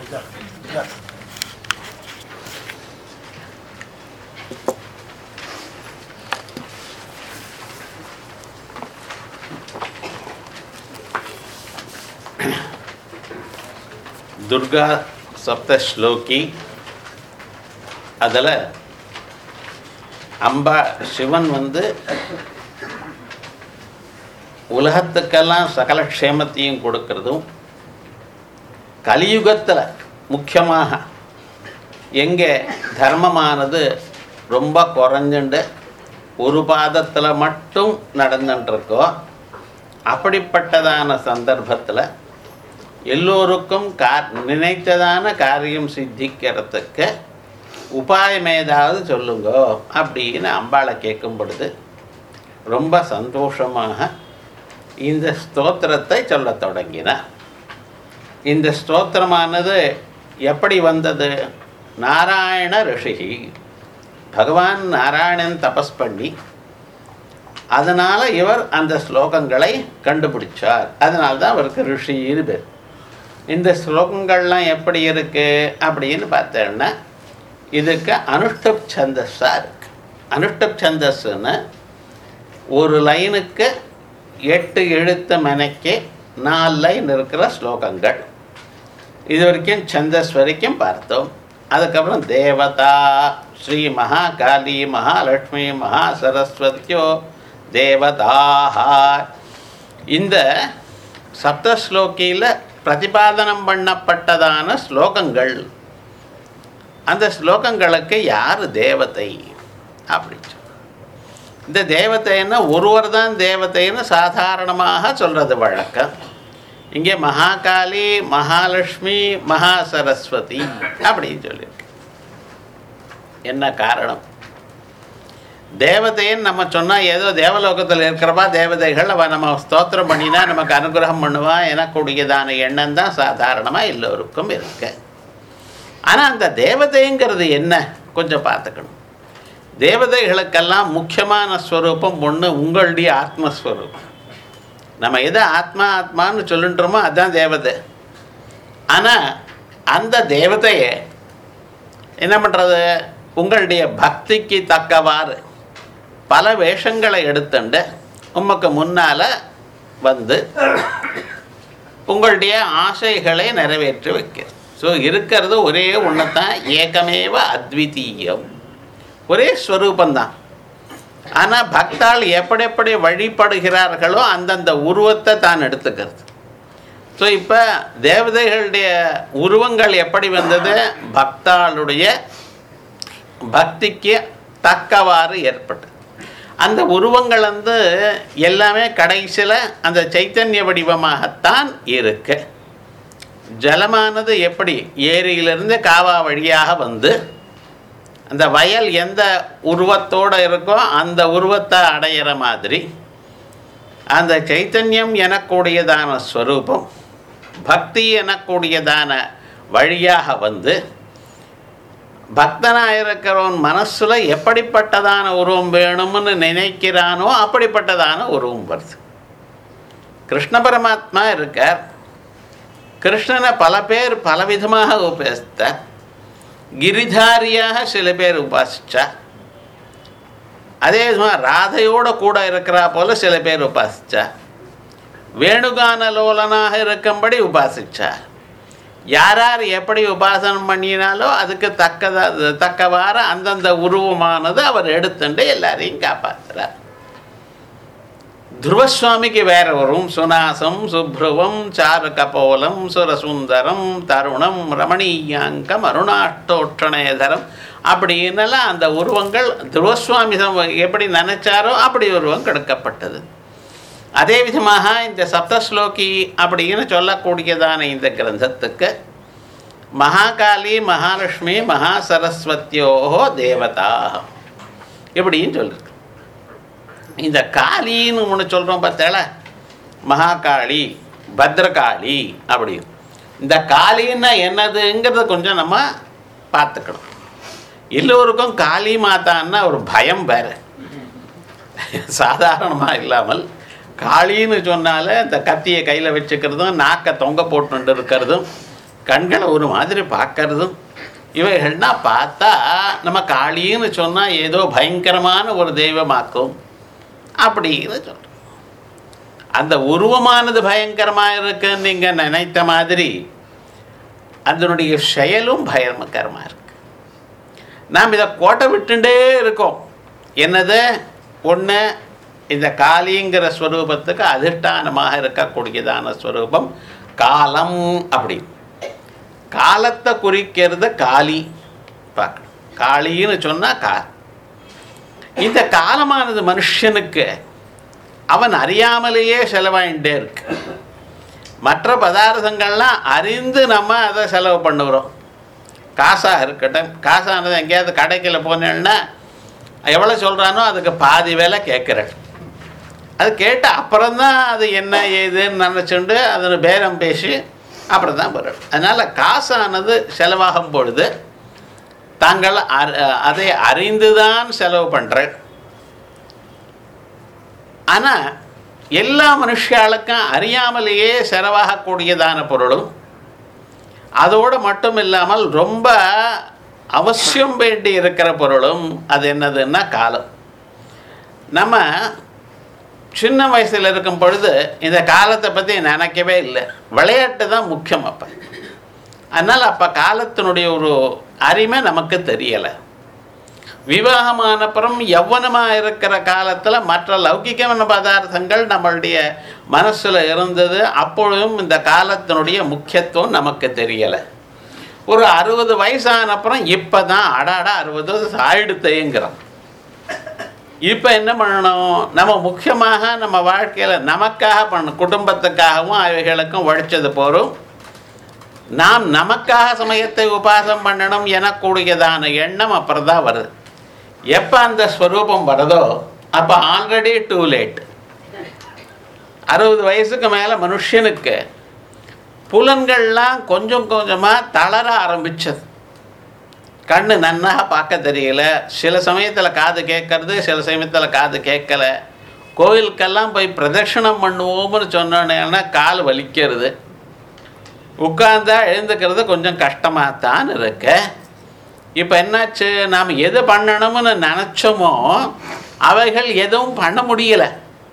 துர்கா சப்த ஸ்லோகி அதில் அம்பா சிவன் வந்து உலகத்துக்கெல்லாம் சகல க்ஷேமத்தையும் கொடுக்கறதும் கலியுகத்தில் முக்கியமாக எங்கே தர்மமானது ரொம்ப குறைஞ்சுண்டு ஒரு பாதத்தில் மட்டும் நடந்துட்டுருக்கோ அப்படிப்பட்டதான சந்தர்ப்பத்தில் எல்லோருக்கும் கார் நினைத்ததான காரியம் சித்திக்கிறதுக்கு உபாயம் ஏதாவது சொல்லுங்கோ அப்படின்னு அம்பாளை கேட்கும் பொழுது ரொம்ப சந்தோஷமாக இந்த ஸ்தோத்திரத்தை சொல்லத் தொடங்கினார் இந்த ஸ்தோத்திரமானது எப்படி வந்தது நாராயண ரிஷி பகவான் நாராயணன் தபஸ் பண்ணி அதனால் இவர் அந்த ஸ்லோகங்களை கண்டுபிடிச்சார் அதனால தான் அவருக்கு ரிஷின்னு பேர் இந்த ஸ்லோகங்கள்லாம் எப்படி இருக்குது அப்படின்னு பார்த்தேன்னா இதுக்கு அனுஷ்டப் சந்தஸ்ஸாக இருக்கு அனுஷ்டப் சந்தஸ்ன்னு ஒரு லைனுக்கு எட்டு எழுத்து மனைக்கு நாலு லைன் இருக்கிற ஸ்லோகங்கள் இது வரைக்கும் சந்தஸ் வரைக்கும் பார்த்தோம் அதுக்கப்புறம் தேவதா ஸ்ரீ மகாகாளி மகாலட்சுமி மகா சரஸ்வதியோ தேவதாஹா இந்த சப்த ஸ்லோகியில் பிரதிபாதனம் பண்ணப்பட்டதான ஸ்லோகங்கள் அந்த ஸ்லோகங்களுக்கு யார் தேவதை அப்படின்னு சொல்லு. இந்த தேவதைன்னா ஒருவர் தான் தேவதைன்னு சாதாரணமாக சொல்கிறது வழக்கம் இங்கே மகாகாளி மகாலட்சுமி மகா சரஸ்வதி அப்படின்னு சொல்லியிருக்கு என்ன காரணம் தேவதைன்னு நம்ம சொன்னால் ஏதோ தேவலோகத்தில் இருக்கிறப்பா தேவதைகள் அவள் நம்ம ஸ்தோத்திரம் பண்ணினா நமக்கு அனுகிரகம் பண்ணுவா எனக்கூடியதான எண்ணம் தான் சாதாரணமாக எல்லோருக்கும் இருக்கு ஆனால் அந்த தேவதைங்கிறது என்ன கொஞ்சம் பார்த்துக்கணும் தேவதைகளுக்கெல்லாம் முக்கியமான ஸ்வரூபம் ஒன்று உங்களுடைய ஆத்மஸ்வரூபம் நம்ம எதை ஆத்மா ஆத்மான்னு சொல்லுன்றோமோ அதுதான் தேவதை ஆனால் அந்த தேவதையை என்ன பண்ணுறது உங்களுடைய பக்திக்கு தக்கவாறு பல வேஷங்களை எடுத்துண்டு உமக்கு முன்னால் வந்து உங்களுடைய ஆசைகளை நிறைவேற்றி வைக்கிறது ஸோ இருக்கிறது ஒரே ஒன்று தான் ஏகமேவ அத்விதீயம் ஒரே ஸ்வரூபந்தான் ஆனால் பக்தாள் எப்படி எப்படி வழிபடுகிறார்களோ அந்தந்த உருவத்தை தான் எடுத்துக்கிறது ஸோ இப்போ தேவதைகளுடைய உருவங்கள் எப்படி வந்தது பக்தாளுடைய பக்திக்கு தக்கவாறு ஏற்பட்டது அந்த உருவங்கள் வந்து எல்லாமே கடைசியில் அந்த சைத்தன்ய வடிவமாகத்தான் இருக்கு ஜலமானது எப்படி ஏரியிலிருந்து காவா வழியாக வந்து அந்த வயல் எந்த உருவத்தோடு இருக்கோ அந்த உருவத்தை அடையிற மாதிரி அந்த சைத்தன்யம் எனக்கூடியதான ஸ்வரூபம் பக்தி எனக்கூடியதான வழியாக வந்து பக்தனாக இருக்கிறவன் மனசில் எப்படிப்பட்டதான உருவம் வேணும்னு நினைக்கிறானோ அப்படிப்பட்டதான உருவம் வருது கிருஷ்ண பரமாத்மா இருக்கார் கிருஷ்ணனை பல பேர் பலவிதமாக உபயோகித்தார் கிரிதாரியாக சில பேர் உபாசிச்சா அதே விதமாக ராதையோட கூட இருக்கிறா போல சில பேர் உபாசிச்சா வேணுகான லோலனாக இருக்கும்படி உபாசிச்சா யார் யார் எப்படி உபாசனம் பண்ணினாலோ அதுக்கு தக்கதா தக்கவாறு அந்தந்த உருவமானது அவர் எடுத்துட்டு எல்லாரையும் காப்பாற்றுறார் துருவசுவாமிக்கு வேற வரும் சுனாசம் சுப்ருவம் சாரு கபோலம் சுரசுந்தரம் தருணம் ரமணீயாங்கம் அருணாஷ்டோட்சணேதரம் அப்படின்னெல்லாம் அந்த உருவங்கள் துருவசுவாமி சம்- எப்படி நினைச்சாரோ அப்படி உருவம் கெடுக்கப்பட்டது அதே விதமாக இந்த சப்தஸ்லோகி அப்படின்னு சொல்லக்கூடியதான இந்த கிரந்தத்துக்கு மகாகாளி மகாலட்சுமி மகா சரஸ்வத்தியோ தேவதா இப்படின்னு சொல்லிருக்கு இந்த காளின்னு ஒன்று சொல்கிறோம் பார்த்தால மகாகாளி பத்ரகாளி அப்படின்னு இந்த காளின்னா என்னதுங்கிறத கொஞ்சம் நம்ம பார்த்துக்கணும் எல்லோருக்கும் காளி மாதான்னா ஒரு பயம் வேறு சாதாரணமாக இல்லாமல் காளின்னு சொன்னாலே இந்த கத்தியை கையில் வச்சுக்கிறதும் நாக்கை தொங்க போட்டுட்டு இருக்கிறதும் கண்களை ஒரு மாதிரி பார்க்கறதும் இவைகள்னா பார்த்தா நம்ம காளின்னு சொன்னால் ஏதோ பயங்கரமான ஒரு தெய்வமாக்கும் அப்படின்னு சொல்கிறோம் அந்த உருவமானது பயங்கரமாக இருக்குன்னு நீங்கள் நினைத்த மாதிரி அதனுடைய செயலும் பயங்கரமாக இருக்கு நாம் இதை கோட்டை விட்டுண்டே இருக்கோம் என்னது ஒன்று இந்த காளிங்கிற ஸ்வரூபத்துக்கு அதிஷ்டானமாக இருக்கக்கூடியதான ஸ்வரூபம் காலம் அப்படி காலத்தை குறிக்கிறது காளி பார்க்கணும் காளின்னு சொன்னால் கா இந்த காலமானது மனுஷனுக்கு அவன் அறியாமலேயே செலவாயிட்டே இருக்கு மற்ற பதார்த்தங்கள்லாம் அறிந்து நம்ம அதை செலவு பண்ணுகிறோம் காசாக இருக்கட்டும் காசானது எங்கேயாவது கடைக்கில் போனேன்னா எவ்வளோ சொல்கிறானோ அதுக்கு பாதி வேலை கேட்குறேன் அது கேட்டு அப்புறம்தான் அது என்ன ஏதுன்னு நினச்சிண்டு அதில் பேரம் பேசி அப்புறம் தான் வரும் அதனால் காசானது செலவாகும் பொழுது தாங்கள் அ- அதை அறிந்து தான் செலவு பண்ணுறேன் ஆனால் எல்லா மனுஷாளுக்கும் அறியாமலேயே செலவாகக்கூடியதான பொருளும் அதோடு மட்டும் இல்லாமல் ரொம்ப அவசியம் வேண்டி இருக்கிற பொருளும் அது என்னதுன்னா காலம் நம்ம சின்ன வயசில் இருக்கும் பொழுது இந்த காலத்தை பற்றி நினைக்கவே இல்லை விளையாட்டு தான் முக்கியம் அப்போ அதனால் அப்போ காலத்தினுடைய ஒரு அருமை நமக்கு தெரியலை விவாகமானப்புறம் யௌவனமாக இருக்கிற காலத்தில் மற்ற லௌகிகமான பதார்த்தங்கள் நம்மளுடைய மனசில் இருந்தது அப்பொழுதும் இந்த காலத்தினுடைய முக்கியத்துவம் நமக்கு தெரியலை ஒரு அறுபது வயசான அப்புறம் இப்போ தான் அடாடா அறுபது வயசு ஆயிடுத்தேங்கிறோம் இப்போ என்ன பண்ணணும் நம்ம முக்கியமாக நம்ம வாழ்க்கையில் நமக்காக பண்ண குடும்பத்துக்காகவும் அவைகளுக்கும் உழைச்சது போகிறோம் நாம் நமக்காக சமயத்தை உபாசம் பண்ணணும் எனக்கூடியதான எண்ணம் அப்புறம் தான் வருது எப்போ அந்த ஸ்வரூபம் வருதோ அப்போ ஆல்ரெடி டூ லேட் அறுபது வயசுக்கு மேலே மனுஷனுக்கு புலன்கள்லாம் கொஞ்சம் கொஞ்சமாக தளர ஆரம்பிச்சது கண்ணு நன்னாக பார்க்க தெரியல சில சமயத்தில் காது கேட்கறது சில சமயத்தில் காது கேட்கல கோவிலுக்கெல்லாம் போய் பிரதட்சணம் பண்ணுவோம்னு சொன்னோன்னா கால் வலிக்கிறது உட்கார்ந்தா எழுந்துக்கிறது கொஞ்சம் கஷ்டமாக தான் இருக்கு இப்போ என்னாச்சு நாம் எது பண்ணணும்னு நினச்சோமோ அவைகள் எதுவும் பண்ண முடியலை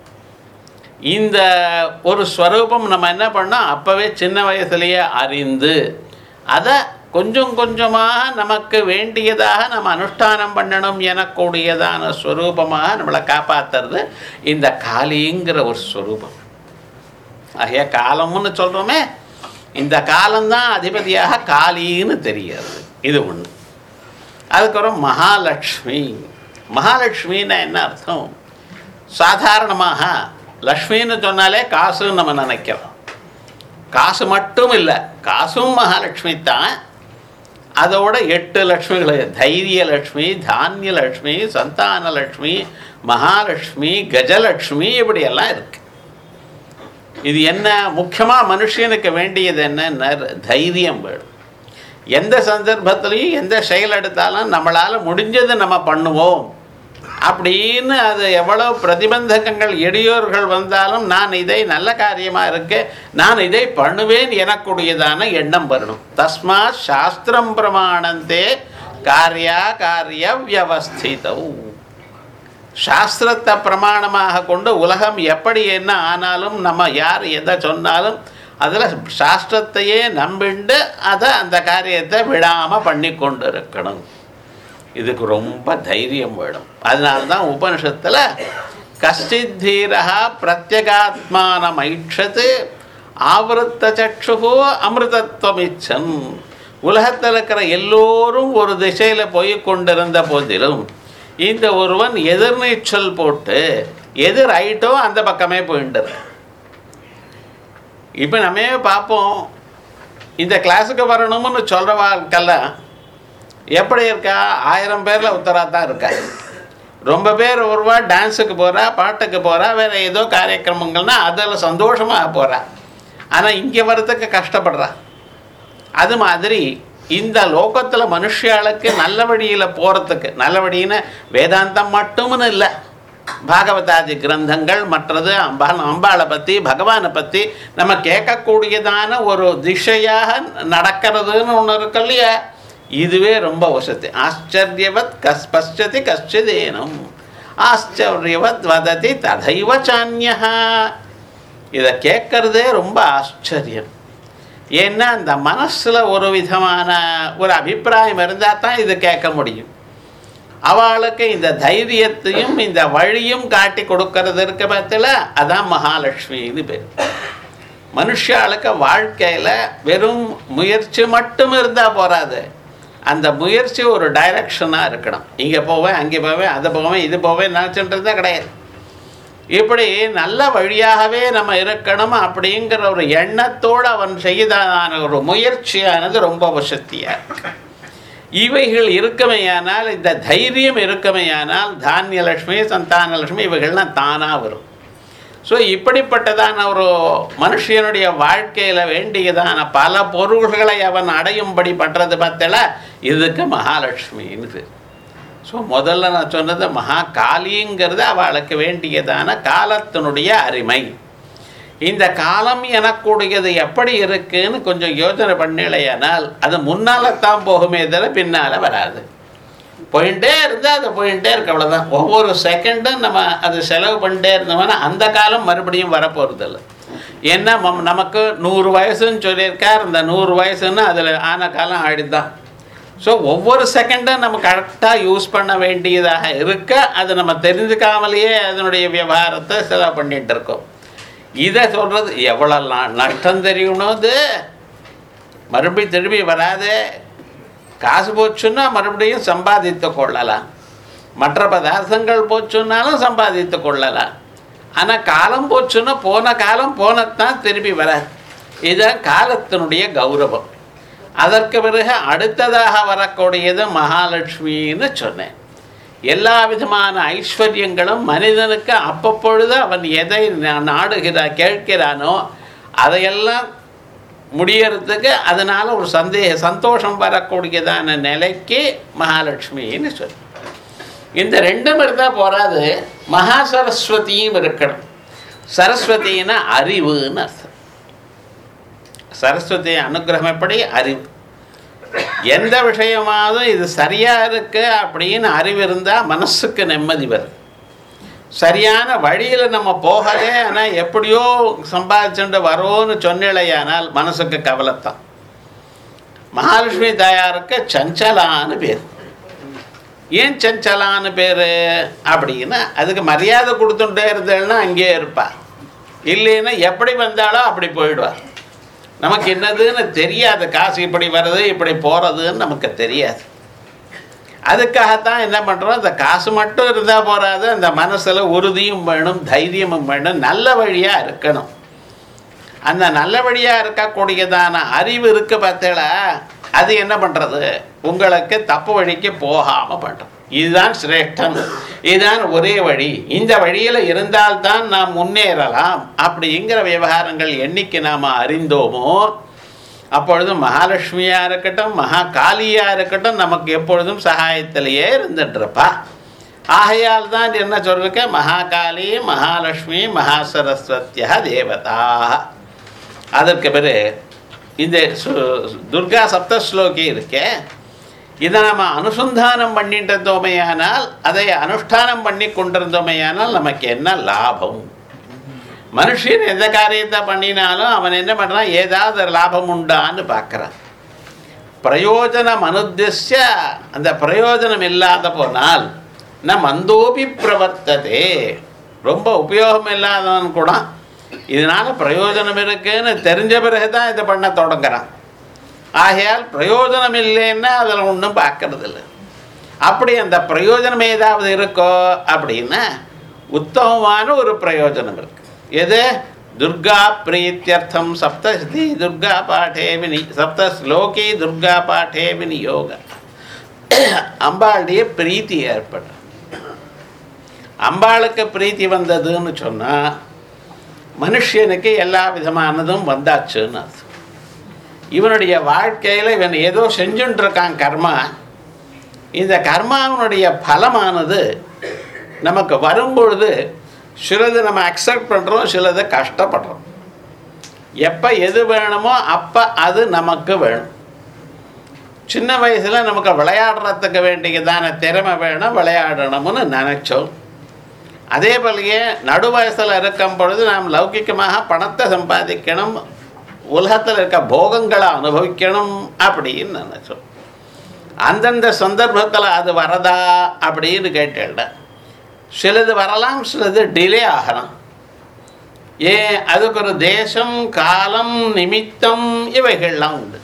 இந்த ஒரு ஸ்வரூபம் நம்ம என்ன பண்ணோம் அப்போவே சின்ன வயசுலேயே அறிந்து அதை கொஞ்சம் கொஞ்சமாக நமக்கு வேண்டியதாக நம்ம அனுஷ்டானம் பண்ணணும் எனக்கூடியதான ஸ்வரூபமாக நம்மளை காப்பாற்றுறது இந்த காளிங்கிற ஒரு ஸ்வரூபம் ஆகிய காலம்னு சொல்கிறோமே இந்த காலம்தான் அதிபதியாக காளின்னு தெரிகிறது இது ஒன்று அதுக்கப்புறம் மகாலட்சுமி மகாலட்சுமின்னா என்ன அர்த்தம் சாதாரணமாக லக்ஷ்மின்னு சொன்னாலே காசுன்னு நம்ம நினைக்கிறோம் காசு மட்டும் இல்லை காசும் மகாலட்சுமி தான் அதோட எட்டு லக்ஷ்மிகள் தைரிய லக்ஷ்மி தானிய லக்ஷ்மி சந்தான லக்ஷ்மி மகாலட்சுமி கஜலட்சுமி இப்படியெல்லாம் இருக்கு இது என்ன முக்கியமாக மனுஷனுக்கு வேண்டியது என்ன தைரியம் வேணும் எந்த சந்தர்ப்பத்திலையும் எந்த செயல் எடுத்தாலும் நம்மளால் முடிஞ்சதை நம்ம பண்ணுவோம் அப்படின்னு அது எவ்வளோ பிரதிபந்தகங்கள் இடையூறுகள் வந்தாலும் நான் இதை நல்ல காரியமாக இருக்கு நான் இதை பண்ணுவேன் எனக்கூடியதான எண்ணம் வரணும் தஸ்மாத் சாஸ்திரம் பிரமாணந்தே காரியா காரிய வியவஸ்திதௌ சாஸ்திரத்தை பிரமாணமாக கொண்டு உலகம் எப்படி என்ன ஆனாலும் நம்ம யார் எதை சொன்னாலும் அதில் சாஸ்திரத்தையே நம்பிண்டு அதை அந்த காரியத்தை விடாமல் பண்ணி கொண்டு இருக்கணும் இதுக்கு ரொம்ப தைரியம் வேணும் அதனால தான் உபனிஷத்தில் கஷ்டித் தீரா பிரத்யகாத்மானம் ஐட்சத்து ஆவருத்த சக்ஷு அமிர்தத்வமிச்சன் உலகத்தில் இருக்கிற எல்லோரும் ஒரு திசையில் போய் கொண்டிருந்த போதிலும் இந்த ஒருவன் எதிர்நீச்சல் போட்டு எது ரைட்டோ அந்த பக்கமே போயிட்டு இப்போ நம்மே பார்ப்போம் இந்த கிளாஸுக்கு வரணும்னு சொல்கிறவாக்கெல்லாம் எப்படி இருக்கா ஆயிரம் பேரில் உத்தராக தான் இருக்கா ரொம்ப பேர் ஒருவா டான்ஸுக்கு போகிறா பாட்டுக்கு போகிறா வேறு ஏதோ காரியக்கிரமங்கள்னா அதில் சந்தோஷமாக போகிறா ஆனால் இங்கே வர்றதுக்கு கஷ்டப்படுறா அது மாதிரி இந்த லோகத்தில் மனுஷாளுக்கு நல்ல வழியில் போகிறதுக்கு நல்ல வழின்னு வேதாந்தம் மட்டும்னு இல்லை பாகவதாதி கிரந்தங்கள் மற்றது அம்பா அம்பாளை பற்றி பகவானை பற்றி நம்ம கேட்கக்கூடியதான ஒரு திசையாக நடக்கிறதுன்னு ஒன்று இருக்கு இல்லையா இதுவே ரொம்ப வசதி ஆச்சரியவத் கஸ் பஷ்யதி கஷ்டிதேனம் ஆச்சரியவத் வததி ததைவ சான்யா இதை கேட்கறதே ரொம்ப ஆச்சரியம் ஏன்னா அந்த மனசில் ஒரு விதமான ஒரு அபிப்பிராயம் இருந்தால் தான் இது கேட்க முடியும் அவளுக்கு இந்த தைரியத்தையும் இந்த வழியும் காட்டி கொடுக்கறது இருக்க பட்சத்தில் அதான் மகாலட்சுமின்னு பேர் மனுஷாளுக்கு வாழ்க்கையில் வெறும் முயற்சி மட்டும் இருந்தால் போகாது அந்த முயற்சி ஒரு டைரக்ஷனாக இருக்கணும் இங்கே போவேன் அங்கே போவேன் அதை போவேன் இது போவேன் நினச்சிட்டு கிடையாது இப்படி நல்ல வழியாகவே நம்ம இருக்கணும் அப்படிங்கிற ஒரு எண்ணத்தோடு அவன் செய்தான ஒரு முயற்சியானது ரொம்ப வசத்தியாக இருக்கு இவைகள் இருக்குமையானால் இந்த தைரியம் இருக்குமையானால் தானியலட்சுமி சந்தானலட்சுமி இவைகள்லாம் தானாக வரும் ஸோ இப்படிப்பட்டதான ஒரு மனுஷனுடைய வாழ்க்கையில் வேண்டியதான பல பொருள்களை அவன் அடையும்படி பண்ணுறது பார்த்தல இதுக்கு மகாலட்சுமின்னு பேர் ஸோ முதல்ல நான் சொன்னது மகா காளிங்கிறது அவளுக்கு வேண்டியதான காலத்தினுடைய அருமை இந்த காலம் எனக்கூடியது எப்படி இருக்குன்னு கொஞ்சம் யோசனை பண்ணலையானால் அது முன்னால் தான் போகுமே தவிர பின்னால் வராது போயிட்டே இருந்தால் அது போயிட்டே இருக்கு அவ்வளோதான் ஒவ்வொரு செகண்டும் நம்ம அது செலவு பண்ணிட்டே இருந்தோம்னா அந்த காலம் மறுபடியும் வரப்போகிறதில்ல ஏன்னா மம் நமக்கு நூறு வயசுன்னு சொல்லியிருக்கார் இந்த நூறு வயசுன்னு அதில் ஆன காலம் ஆயிடுதான் ஸோ ஒவ்வொரு செகண்டும் நம்ம கரெக்டாக யூஸ் பண்ண வேண்டியதாக இருக்க அது நம்ம தெரிஞ்சுக்காமலேயே அதனுடைய விவகாரத்தை செலவு பண்ணிட்டு இருக்கோம் இதை சொல்கிறது எவ்வளோ ந- நஷ்டம் தெரியணும் அது மறுபடியும் திரும்பி வராது காசு போச்சுன்னா மறுபடியும் சம்பாதித்து கொள்ளலாம் மற்ற பதார்த்தங்கள் போச்சுன்னாலும் சம்பாதித்து கொள்ளலாம் ஆனால் காலம் போச்சுன்னா போன காலம் போனத்தான் திரும்பி வராது இதுதான் காலத்தினுடைய கௌரவம் அதற்கு பிறகு அடுத்ததாக வரக்கூடியது மகாலட்சுமின்னு சொன்னேன் எல்லா விதமான ஐஸ்வர்யங்களும் மனிதனுக்கு அப்பப்பொழுது அவன் எதை நா- நாடுகிறா கேட்கிறானோ அதையெல்லாம் முடியறதுக்கு அதனால் ஒரு சந்தேக சந்தோஷம் வரக்கூடியதான நிலைக்கு மகாலட்சுமின்னு சொல்லு இந்த ரெண்டும் இருந்தால் போகாது மகா சரஸ்வதியும் இருக்கணும் சரஸ்வதினா அறிவுன்னு அர்த்தம் சரஸ்வதி அனுகிரகம் எப்படி அறிவு எந்த விஷயமாவது இது சரியாக இருக்கு அப்படின்னு அறிவு இருந்தால் மனசுக்கு நிம்மதி வரும் சரியான வழியில் நம்ம போகலே ஆனால் எப்படியோ சம்பாதிச்சுட்டு வரோன்னு சொன்னிலையானால் மனசுக்கு கவலைத்தான் மகாலட்சுமி தாயாருக்கு சஞ்சலான்னு பேர் ஏன் சஞ்சலான்னு பேர் அப்படின்னா அதுக்கு மரியாதை கொடுத்துட்டே இருந்தேன்னா அங்கேயே இருப்பா இல்லைன்னா எப்படி வந்தாலோ அப்படி போயிடுவார் நமக்கு என்னதுன்னு தெரியாது காசு இப்படி வருது இப்படி போகிறதுன்னு நமக்கு தெரியாது அதுக்காகத்தான் என்ன பண்ணுறோம் அந்த காசு மட்டும் இருந்தால் போகாது அந்த மனசில் உறுதியும் வேணும் தைரியமும் வேணும் நல்ல வழியாக இருக்கணும் அந்த நல்ல வழியாக இருக்கக்கூடியதான அறிவு இருக்கு பார்த்தீங்களா அது என்ன பண்ணுறது உங்களுக்கு தப்பு வழிக்கு போகாமல் பண்ணுறது இதுதான் சிரேஷ்டம் இதுதான் ஒரே வழி இந்த வழியில் இருந்தால்தான் நாம் முன்னேறலாம் அப்படிங்கிற விவகாரங்கள் என்னைக்கு நாம் அறிந்தோமோ அப்பொழுது மகாலட்சுமியாக இருக்கட்டும் மகா காளியாக இருக்கட்டும் நமக்கு எப்பொழுதும் சகாயத்திலேயே இருந்துட்டுருப்பா ஆகையால் தான் என்ன சொல்லிருக்கேன் மகாகாளி மகாலட்சுமி மகா சரஸ்வத்தியா தேவதா அதற்கு பிறகு இந்த சு- துர்கா சப்தஸ்லோகி இருக்கே இதை நம்ம அனுசந்தானம் பண்ணிட்டு இருந்தோமேயானால் அதை அனுஷ்டானம் பண்ணி கொண்டிருந்தோமேயானால் நமக்கு என்ன லாபம் மனுஷன் எந்த காரியத்தை பண்ணினாலும் அவன் என்ன பண்ணுறான் ஏதாவது ஒரு லாபம் உண்டான்னு பார்க்குறான் பிரயோஜனம் அனுத்திய அந்த பிரயோஜனம் இல்லாத போனால் ந மந்தோபி பிரவர்த்ததே ரொம்ப உபயோகம் இல்லாதவன் கூட இதனால் பிரயோஜனம் இருக்குன்னு தெரிஞ்ச பிறகு தான் இதை பண்ண தொடங்குறான் ஆகையால் பிரயோஜனம் இல்லைன்னா அதில் ஒன்றும் பார்க்கறதில்ல அப்படி அந்த பிரயோஜனம் ஏதாவது இருக்கோ அப்படின்னா உத்தமமான ஒரு பிரயோஜனம் இருக்கு எது துர்கா பிரீத்தியர்த்தம் சப்தஸ்தி துர்கா பாட்டே வினி சப்த ஸ்லோகி துர்கா பாட்டே விநியோக அம்பாளுடைய பிரீத்தி ஏற்படும் அம்பாளுக்கு பிரீத்தி வந்ததுன்னு சொன்னால் மனுஷனுக்கு எல்லா விதமானதும் வந்தாச்சுன்னு அர்த்தம் இவனுடைய வாழ்க்கையில் இவன் ஏதோ செஞ்சுட்டு இருக்கான் கர்மா இந்த கர்மாவினுடைய பலமானது நமக்கு வரும்பொழுது சிலது நம்ம அக்செப்ட் பண்ணுறோம் சிலது கஷ்டப்படுறோம் எப்போ எது வேணுமோ அப்போ அது நமக்கு வேணும் சின்ன வயசில் நமக்கு விளையாடுறதுக்கு வேண்டியதான திறமை வேணும் விளையாடணும்னு நினச்சோம் அதே போலயே நடு வயசில் இருக்கும் பொழுது நாம் லௌகிக்கமாக பணத்தை சம்பாதிக்கணும் உலகத்தில் இருக்க போகங்களை அனுபவிக்கணும் அப்படின்னு நினச்சோம் அந்தந்த சந்தர்ப்பத்தில் அது வரதா அப்படின்னு கேட்டேன் சிலது வரலாம் சிலது டிலே ஆகலாம் ஏன் அதுக்கு ஒரு தேசம் காலம் நிமித்தம் இவைகள்லாம் உண்டு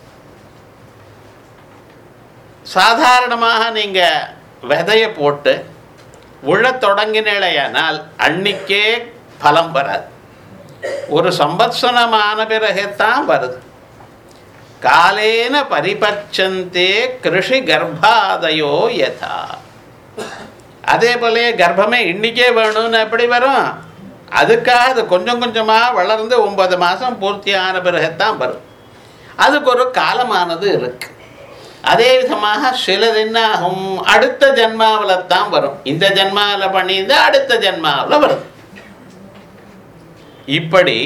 சாதாரணமாக நீங்கள் விதையை போட்டு உழத் தொடங்கினேலையானால் அன்னைக்கே பலம் வராது ஒரு சம்பத்சனமான பிறகுத்தான் வருது காலேன பரிபச்சந்தே கிருஷி கர்ப்பாதயோ யதா அதே போல கர்ப்பமே இன்னைக்கே வேணும்னு எப்படி வரும் அதுக்காக அது கொஞ்சம் கொஞ்சமாக வளர்ந்து ஒன்பது மாதம் பூர்த்தி ஆன பிறகுத்தான் வரும் அதுக்கு ஒரு காலமானது இருக்கு அதே விதமாக சிலது என்ன ஆகும் அடுத்த ஜென்மாவில் தான் வரும் இந்த ஜென்மாவில் பண்ணியிருந்தா அடுத்த ஜென்மாவில் வரும் இப்படி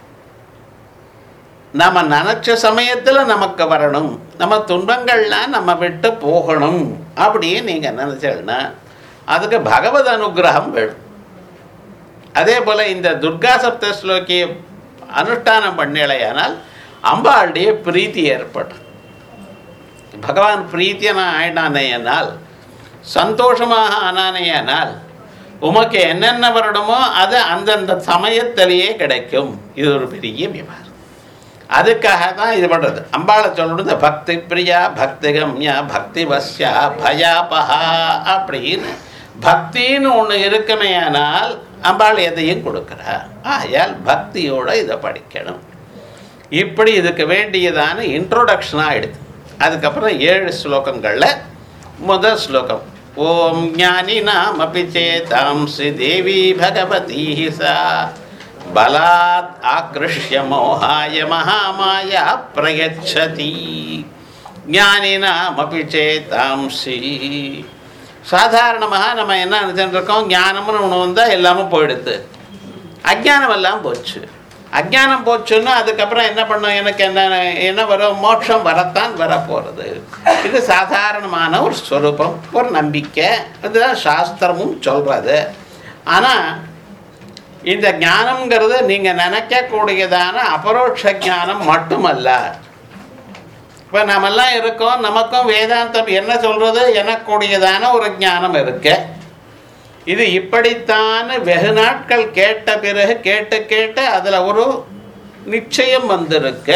நம்ம நினச்ச சமயத்தில் நமக்கு வரணும் நம்ம துன்பங்கள்லாம் நம்ம விட்டு போகணும் அப்படின்னு நீங்கள் நினச்சேன்னா அதுக்கு பகவத் அனுகிரகம் வேணும் அதே போல் இந்த துர்கா சப்த ஸ்லோகி அனுஷ்டானம் பண்ணலையானால் அம்பாளுடைய பிரீத்தி ஏற்படும் பகவான் பிரீத்தியனா ஆயிட்டானேயானால் சந்தோஷமாக ஆனானேயானால் உமக்கு என்னென்ன வரணுமோ அது அந்தந்த சமயத்திலேயே கிடைக்கும் இது ஒரு பெரிய விவகாரம் அதுக்காக தான் இது பண்ணுறது அம்பாளை சொல்றது பக்தி பிரியா பக்தி கம்யா பக்தி வஸ்யா பயாபஹா அப்படின்னு பக்தின்னு ஒன்று இருக்குமேயானால் அம்பாள் எதையும் கொடுக்குறா ஆயால் பக்தியோட இதை படிக்கணும் இப்படி இதுக்கு வேண்டியதான இன்ட்ரோடக்ஷனாக ஆயிடுது அதுக்கப்புறம் ஏழு ஸ்லோகங்களில் முதல் ஸ்லோகம் ஓம் ஞானி நாமபி சேதாம்சி தேவி பகவதி சா பலாத் ஆக்ருஷ்ய மோகாய மகாமாயா பிரயச்சதி ஞானினாமபி சேதாம்சி சாதாரணமாக நம்ம என்ன நினச்சிட்டு இருக்கோம் ஞானம்னு ஒன்று வந்தால் எல்லாமே போயிடுது அஜ்ஞானம் எல்லாம் போச்சு அஜ்ஞானம் போச்சுன்னா அதுக்கப்புறம் என்ன பண்ணும் எனக்கு என்ன என்ன வரும் மோட்சம் வரத்தான் வரப்போகிறது இது சாதாரணமான ஒரு ஸ்வரூபம் ஒரு நம்பிக்கை அதுதான் சாஸ்திரமும் சொல்கிறது ஆனால் இந்த ஞானம்ங்கிறது நீங்கள் நினைக்கக்கூடியதான அபரோட்ச ஞானம் மட்டுமல்ல இப்போ நாமெல்லாம் இருக்கோம் நமக்கும் வேதாந்தம் என்ன சொல்கிறது எனக்கூடியதான ஒரு ஞானம் இருக்கு இது இப்படித்தான் வெகு நாட்கள் கேட்ட பிறகு கேட்டு கேட்டு அதில் ஒரு நிச்சயம் வந்திருக்கு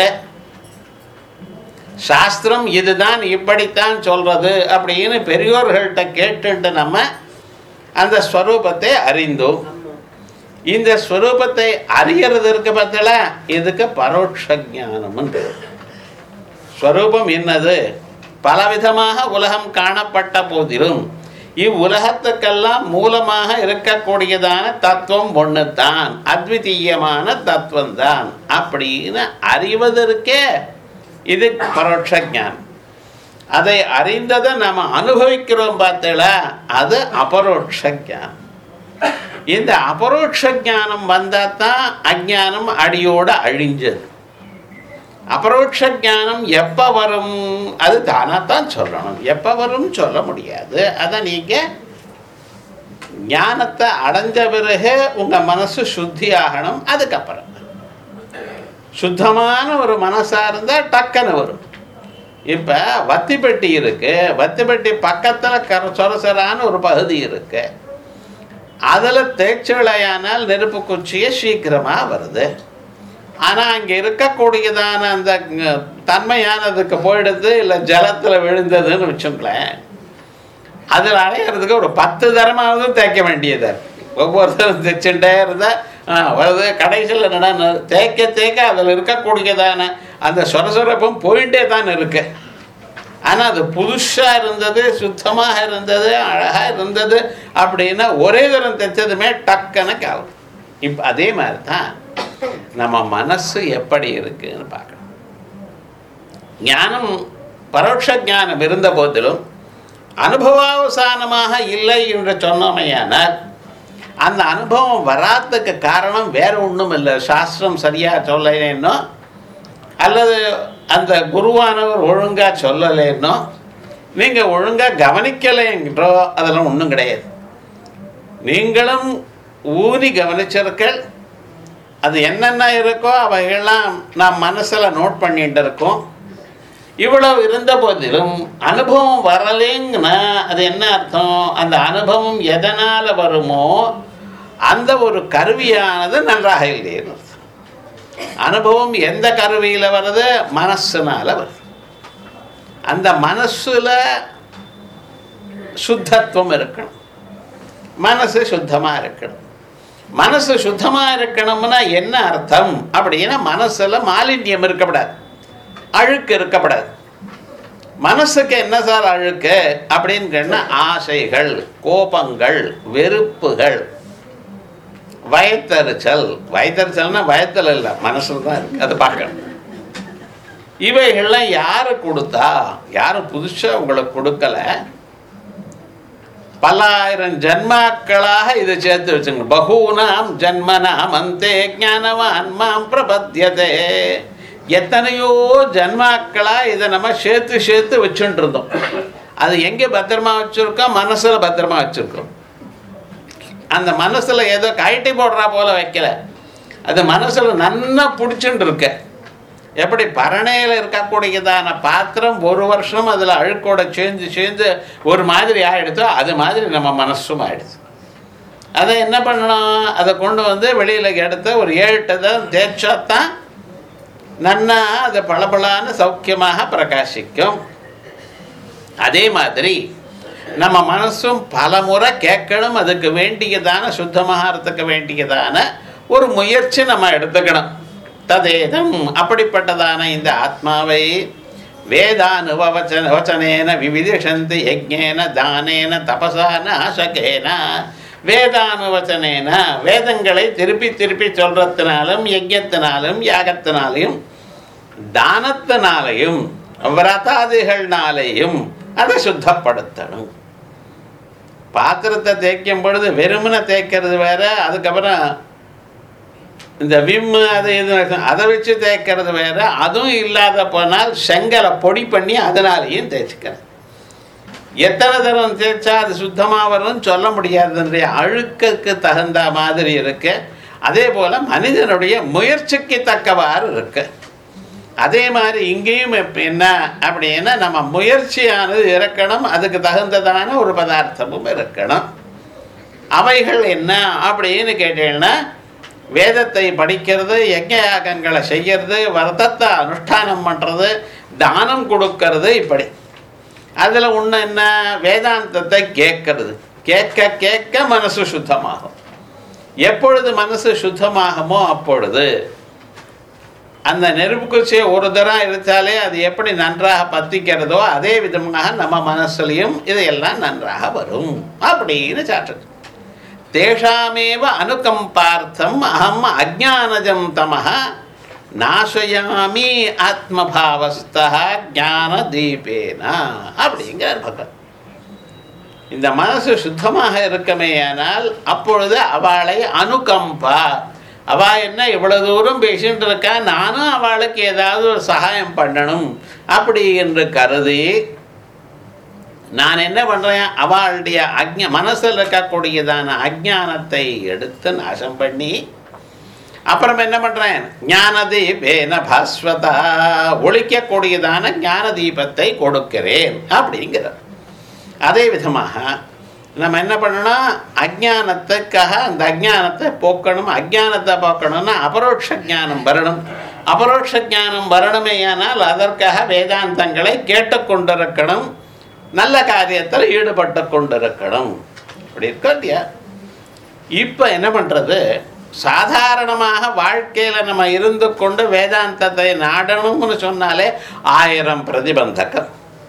சாஸ்திரம் இதுதான் இப்படித்தான் சொல்றது அப்படின்னு பெரியோர்கள்ட்ட கேட்டுட்டு நம்ம அந்த ஸ்வரூபத்தை அறிந்தோம் இந்த ஸ்வரூபத்தை அறியறது இருக்கு பார்த்தல இதுக்கு பரோட்ச ஞானம்னு பேர் ஸ்வரூபம் என்னது பலவிதமாக உலகம் காணப்பட்ட போதிலும் இவ்வுலகத்துக்கெல்லாம் மூலமாக இருக்கக்கூடியதான தத்துவம் ஒன்று தான் அத்விதீயமான தத்துவம் தான் அப்படின்னு அறிவதற்கே இது பரோட்ச ஞானம் அதை அறிந்ததை நம்ம அனுபவிக்கிறோம் பார்த்தல அது அபரோட்ச ஞானம் இந்த அபரோட்ச ஞானம் வந்தால் தான் அஜானம் அடியோட அழிஞ்சது அபரோட்ச ஞானம் எப்போ வரும் அது தானாத்தான் சொல்லணும் எப்போ வரும் சொல்ல முடியாது அதை நீங்கள் ஞானத்தை அடைஞ்ச பிறகு உங்கள் மனசு சுத்தி ஆகணும் அதுக்கப்புறம் சுத்தமான ஒரு மனசாக இருந்தால் டக்குன்னு வரும் இப்போ வத்திப்பெட்டி இருக்கு வத்திப்பெட்டி பக்கத்தில் கர சொரசரான ஒரு பகுதி இருக்கு அதில் தேய்ச்சலையானால் நெருப்பு குச்சியே சீக்கிரமாக வருது ஆனால் அங்கே இருக்கக்கூடியதான அந்த ங- தன்மையானதுக்கு போயிடுது இல்லை ஜலத்தில் விழுந்ததுன்னு வச்சுங்களேன் அதில் அடையிறதுக்கு ஒரு பத்து தரமாவது தேய்க்க வேண்டியது ஒவ்வொருத்தரும் தைச்சுட்டே இருந்தால் வருது கடைசியில் என்னடா தேய்க்க தேய்க்க அதில் இருக்கக்கூடியதான அந்த சொரசொரப்பும் போயிட்டே தான் இருக்கு ஆனால் அது புதுசாக இருந்தது சுத்தமாக இருந்தது அழகாக இருந்தது அப்படின்னா ஒரே தரம் தைச்சதுமே டக்குன்னு ஆகும் இப்போ அதே மாதிரி தான் நம்ம மனசு எப்படி இருக்குன்னு பார்க்கணும் ஞானம் பரோட்ச ஞானம் இருந்த போதிலும் அனுபவாவசானமாக இல்லை என்று சொன்னோமையானால் அந்த அனுபவம் வராததுக்கு காரணம் வேற ஒன்றும் இல்லை சாஸ்திரம் சரியாக சொல்லலைன்னோ அல்லது அந்த குருவானவர் ஒழுங்காக சொல்லலைன்னோ நீங்கள் ஒழுங்காக கவனிக்கலைன்றோ அதெல்லாம் ஒன்றும் கிடையாது நீங்களும் ஊறி கவனிச்சிருக்கள் அது என்னென்ன இருக்கோ அவைகள்லாம் நாம் மனசில் நோட் பண்ணிட்டு இருக்கோம் இவ்வளவு இருந்த போதிலும் அனுபவம் வரலைங்கன்னா அது என்ன அர்த்தம் அந்த அனுபவம் எதனால் வருமோ அந்த ஒரு கருவியானது நன்றாக இல்லைன்னு அர்த்தம் அனுபவம் எந்த கருவியில் வருது மனசுனால வருது அந்த மனசுல சுத்தத்துவம் இருக்கணும் மனசு சுத்தமாக இருக்கணும் மனசு சுத்தமாக இருக்கணும்னா என்ன அர்த்தம் அப்படின்னா மனசுல மாலின்யம் இருக்கக்கூடாது அழுக்கு இருக்கப்படாது மனசுக்கு என்ன சார் அழுக்கு அப்படின்னு கேட்டால் ஆசைகள் கோபங்கள் வெறுப்புகள் வயத்தறிச்சல் வயத்தறிச்சல்னா வயத்தில் இல்லை மனசில் தான் இருக்கு அதை பார்க்கணும் இவைகள்லாம் யாரு கொடுத்தா யாரும் புதுசாக உங்களுக்கு கொடுக்கல பல்லாயிரம் ஜன்மாக்களாக இதை சேர்த்து வச்சுங்க பகூனாம் ஜன்மனாம் அந்தே ஞானவான் மாம் பிரபத்தியதே எத்தனையோ ஜன்மாக்களா இதை நம்ம சேர்த்து சேர்த்து வச்சுட்டு இருந்தோம் அது எங்கே பத்திரமா வச்சுருக்கோம் மனசில் பத்திரமா வச்சுருக்கோம் அந்த மனசில் ஏதோ கழட்டி போடுறா போல வைக்கல அது மனசில் நன்னா பிடிச்சுட்டு இருக்க எப்படி பரணையில் இருக்கக்கூடியதான பாத்திரம் ஒரு வருஷம் அதில் அழுக்கோட சேர்ந்து சேர்ந்து ஒரு மாதிரி ஆகிடுதோ அது மாதிரி நம்ம மனசும் ஆயிடுது அதை என்ன பண்ணணும் அதை கொண்டு வந்து வெளியில் எடுத்து ஒரு ஏழுட்டு தான் தேய்ச்சாத்தான் நன்னா அது பளபளான்னு சௌக்கியமாக பிரகாசிக்கும் அதே மாதிரி நம்ம மனசும் பல முறை கேட்கணும் அதுக்கு வேண்டியதான சுத்தமாகறதுக்கு வேண்டியதான ஒரு முயற்சி நம்ம எடுத்துக்கணும் ததேதம் அப்படிப்பட்டதான இந்த ஆத்மாவை வேதானுவச்சன வச்சனேன விவிதிஷந்தி யஜ்ஞேன தானேன தபசா நாசகேன வேதானுவச்சனேன வேதங்களை திருப்பி திருப்பி சொல்றதுனாலும் யஜ்யத்தினாலும் யாகத்தினாலையும் தானத்தினாலையும் விரதாதிகள்னாலேயும் அதை சுத்தப்படுத்தணும் பாத்திரத்தை தேய்க்கும் பொழுது வெறுமனை தேய்க்கிறது வேற அதுக்கப்புறம் இந்த விம்மு அது இது அதை வச்சு தேய்க்கிறது வேற அதுவும் இல்லாத போனால் செங்கலை பொடி பண்ணி அதனாலேயும் தேய்ச்சிக்கிறது எத்தனை தரம் தேய்ச்சா அது சுத்தமாக வரும்னு சொல்ல முடியாதுன்றைய அழுக்குக்கு தகுந்த மாதிரி இருக்கு அதே போல் மனிதனுடைய முயற்சிக்கு தக்கவாறு இருக்கு அதே மாதிரி இங்கேயும் இப்ப என்ன அப்படின்னா நம்ம முயற்சியானது இருக்கணும் அதுக்கு தகுந்ததான ஒரு பதார்த்தமும் இருக்கணும் அவைகள் என்ன அப்படின்னு கேட்டீங்கன்னா வேதத்தை படிக்கிறது யஜ்ஞ யாகங்களை செய்யறது விரதத்தை அனுஷ்டானம் பண்ணுறது தானம் கொடுக்கறது இப்படி அதில் ஒன்று என்ன வேதாந்தத்தை கேட்கறது கேட்க கேட்க மனசு சுத்தமாகும் எப்பொழுது மனசு சுத்தமாகுமோ அப்பொழுது அந்த நெருப்பு குச்சியை ஒரு தரம் இருத்தாலே அது எப்படி நன்றாக பத்திக்கிறதோ அதே விதமாக நம்ம மனசுலையும் இதையெல்லாம் நன்றாக வரும் அப்படின்னு சாற்று தேஷாமேவ அனுகம்பார்த்தம் அகம் அஜானஜம் தமஹ நாசயாமி ஆத்மபாவஸ்தா ஞான தீபேன அப்படிங்கிறார் பகவான் இந்த மனசு சுத்தமாக இருக்கமேயானால் அப்பொழுது அவளை அனுகம்பா அவ என்ன இவ்வளவு தூரம் பேசிட்டு இருக்கா நானும் அவளுக்கு ஏதாவது ஒரு சகாயம் பண்ணணும் அப்படி என்று கருதி நான் என்ன பண்ணுறேன் அவளுடைய அஜ்ஞ மனசில் இருக்கக்கூடியதான அஜ்ஞானத்தை எடுத்து நாசம் பண்ணி அப்புறம் என்ன பண்ணுறேன் ஞான தீபேன பாஸ்வதா ஒழிக்கக்கூடியதான ஞான தீபத்தை கொடுக்கிறேன் அப்படிங்கிறார் அதே விதமாக நம்ம என்ன பண்ணணும் அஜானத்துக்காக அந்த அஜானத்தை போக்கணும் அஜானத்தை போக்கணும்னா அபரோட்ச ஞானம் வரணும் அபரோட்ச ஞானம் வரணுமேயானால் அதற்காக வேதாந்தங்களை கேட்டுக்கொண்டிருக்கணும் நல்ல காரியத்தில் ஈடுபட்டு கொண்டிருக்கணும் இப்படி இருக்கோ இல்லையா இப்போ என்ன பண்ணுறது சாதாரணமாக வாழ்க்கையில் நம்ம இருந்து கொண்டு வேதாந்தத்தை நாடணும்னு சொன்னாலே ஆயிரம் பிரதிபந்தகம்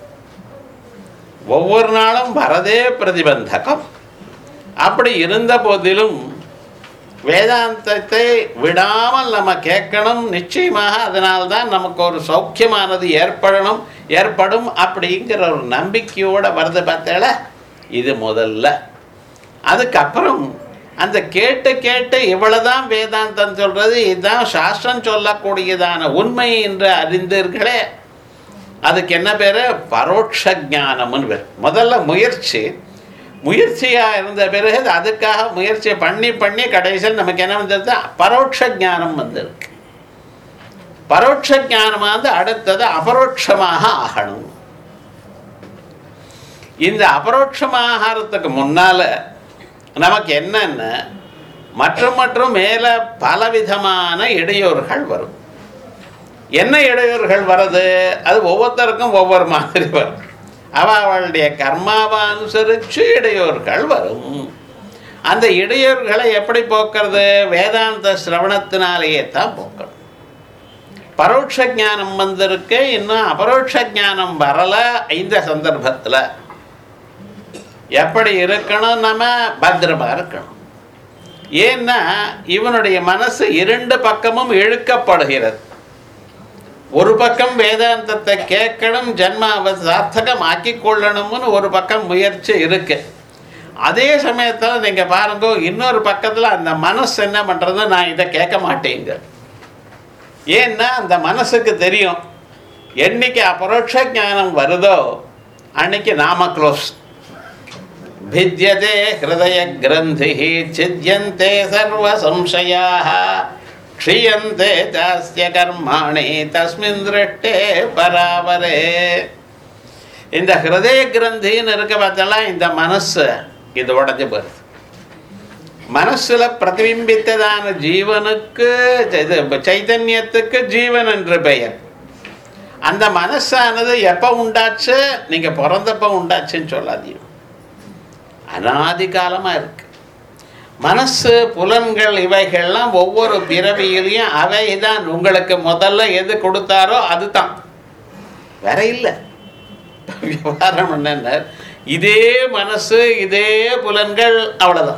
ஒவ்வொரு நாளும் வரதே பிரதிபந்தகம் அப்படி இருந்த போதிலும் வேதாந்தத்தை விடாமல் நம்ம கேட்கணும் நிச்சயமாக அதனால்தான் நமக்கு ஒரு சௌக்கியமானது ஏற்படணும் ஏற்படும் அப்படிங்கிற ஒரு நம்பிக்கையோட வருது பார்த்தேல இது முதல்ல அதுக்கப்புறம் அந்த கேட்டு கேட்டு இவ்வளவுதான் வேதாந்தம் சொல்றது இதுதான் சாஸ்திரம் சொல்லக்கூடியதான உண்மை என்று அறிந்தீர்களே அதுக்கு என்ன பேர் பரோட்ச ஞானம்னு பேர் முதல்ல முயற்சி முயற்சியாக இருந்த பிறகு அதுக்காக முயற்சி பண்ணி பண்ணி கடைசியில் நமக்கு என்ன வந்தது பரோட்ச ஞானம் வந்திருக்கு பரோட்ச ஞானம் வந்து அடுத்தது அபரோட்சமாக ஆகணும் இந்த அபரோட்சமாகறதுக்கு முன்னால நமக்கு என்னென்ன மற்றும் மற்றும் மேலே பலவிதமான இடையூறுகள் வரும் என்ன இடையூறுகள் வருது அது ஒவ்வொருத்தருக்கும் ஒவ்வொரு மாதிரி வரும் அவ அவளுடைய கர்மாவை அனுசரித்து இடையூறுகள் வரும் அந்த இடையூறுகளை எப்படி போக்குறது வேதாந்த சிரவணத்தினாலேயே தான் போக்கணும் பரோட்ச ஞானம் வந்திருக்கு இன்னும் அபரோட்ச ஞானம் வரல இந்த சந்தர்ப்பத்தில் எப்படி இருக்கணும் நம்ம பத்திரமா இருக்கணும் ஏன்னா இவனுடைய மனசு இரண்டு பக்கமும் இழுக்கப்படுகிறது ஒரு பக்கம் வேதாந்தத்தை கேட்கணும் ஜென்மாவை சார்த்தகம் ஆக்கி கொள்ளணும்னு ஒரு பக்கம் முயற்சி இருக்கு அதே சமயத்தில் நீங்கள் பாருங்க இன்னொரு பக்கத்தில் அந்த மனசு என்ன பண்ணுறது நான் இதை கேட்க மாட்டேங்க ஏன்னா அந்த மனசுக்கு தெரியும் என்னைக்கு அபரோட்ச ஞானம் வருதோ அன்னைக்கு நாம க்ளோஸ் भिद्यते हृदयग्रन्थिः छिद्यन्ते सर्वसंशयाः क्षीयन्ते चास्य कर्माणि तस्मिन् दृष्टे பராவரே இந்த ஹிருதய கிரந்தின்னு இருக்க பார்த்தலாம் இந்த மனசு இது உடஞ்சு போகுது மனசுல பிரதிபிம்பித்ததான ஜீவனுக்கு இது சைதன்யத்துக்கு ஜீவன் என்று பெயர் அந்த மனசானது எப்போ உண்டாச்சு நீங்க பிறந்தப்ப உண்டாச்சுன்னு சொல்லாதீங்க அனாதி காலமாக இருக்கு மனசு புலன்கள் இவைகள்லாம் ஒவ்வொரு பிறவியிலையும் அவை தான் உங்களுக்கு முதல்ல எது கொடுத்தாரோ அதுதான் வேற இல்லை விவகாரம் என்னென்ன இதே மனசு இதே புலன்கள் அவ்வளோதான்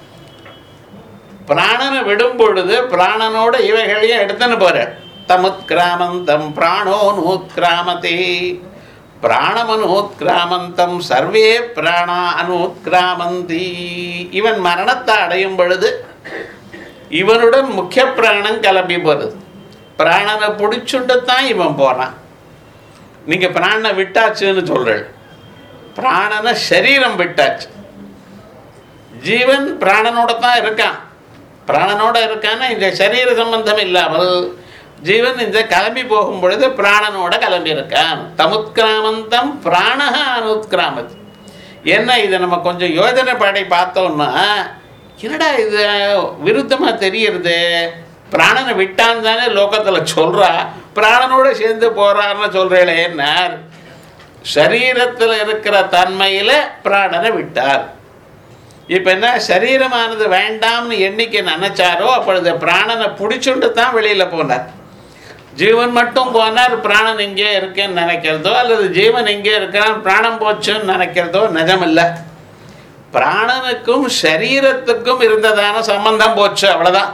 பிராணனை விடும் பொழுது பிராணனோட இவைகளையும் எடுத்துன்னு போறார் தமுத்கிராமந்தம் பிராணோ நூத்கிராமதி பிராணமனூத்கிராமந்தம் சர்வே பிராணா அனூத்கிராமந்தி இவன் மரணத்தை அடையும் பொழுது இவனுடன் முக்கிய பிராணம் கிளம்பி போகிறது பிராணனை பிடிச்சுட்டு தான் இவன் போகிறான் நீங்கள் பிராணனை விட்டாச்சுன்னு சொல்கிறேன் பிராணனை சரீரம் விட்டாச்சு ஜீவன் பிராணனோட தான் இருக்கான் பிராணனோட இருக்கான்னா இந்த சரீர சம்பந்தம் இல்லாமல் ஜீவன் இந்த கிளம்பி போகும் பொழுது பிராணனோட கிளம்பி இருக்கான் தமுத்கிராமந்தம் பிராணக அனுத்கிராமது என்ன இதை நம்ம கொஞ்சம் யோஜனை பாடி பார்த்தோம்னா என்னடா இது விருத்தமாக தெரியுறது பிராணனை விட்டான் தானே லோகத்தில் சொல்கிறா பிராணனோட சேர்ந்து போகிறான்னு சொல்கிறேன் என்ன சரீரத்தில் இருக்கிற தன்மையில் பிராணனை விட்டார் இப்போ என்ன சரீரமானது வேண்டாம்னு எண்ணிக்கை நினைச்சாரோ அப்பொழுது பிராணனை பிடிச்சுட்டு தான் வெளியில் போனார் ஜீவன் மட்டும் போனார் பிராணன் இங்கே இருக்கேன்னு நினைக்கிறதோ அல்லது ஜீவன் இங்கே இருக்கிறான் பிராணம் போச்சுன்னு நினைக்கிறதோ நிஜமில்லை பிராணனுக்கும் சரீரத்துக்கும் இருந்ததான சம்பந்தம் போச்சு அவ்வளோதான்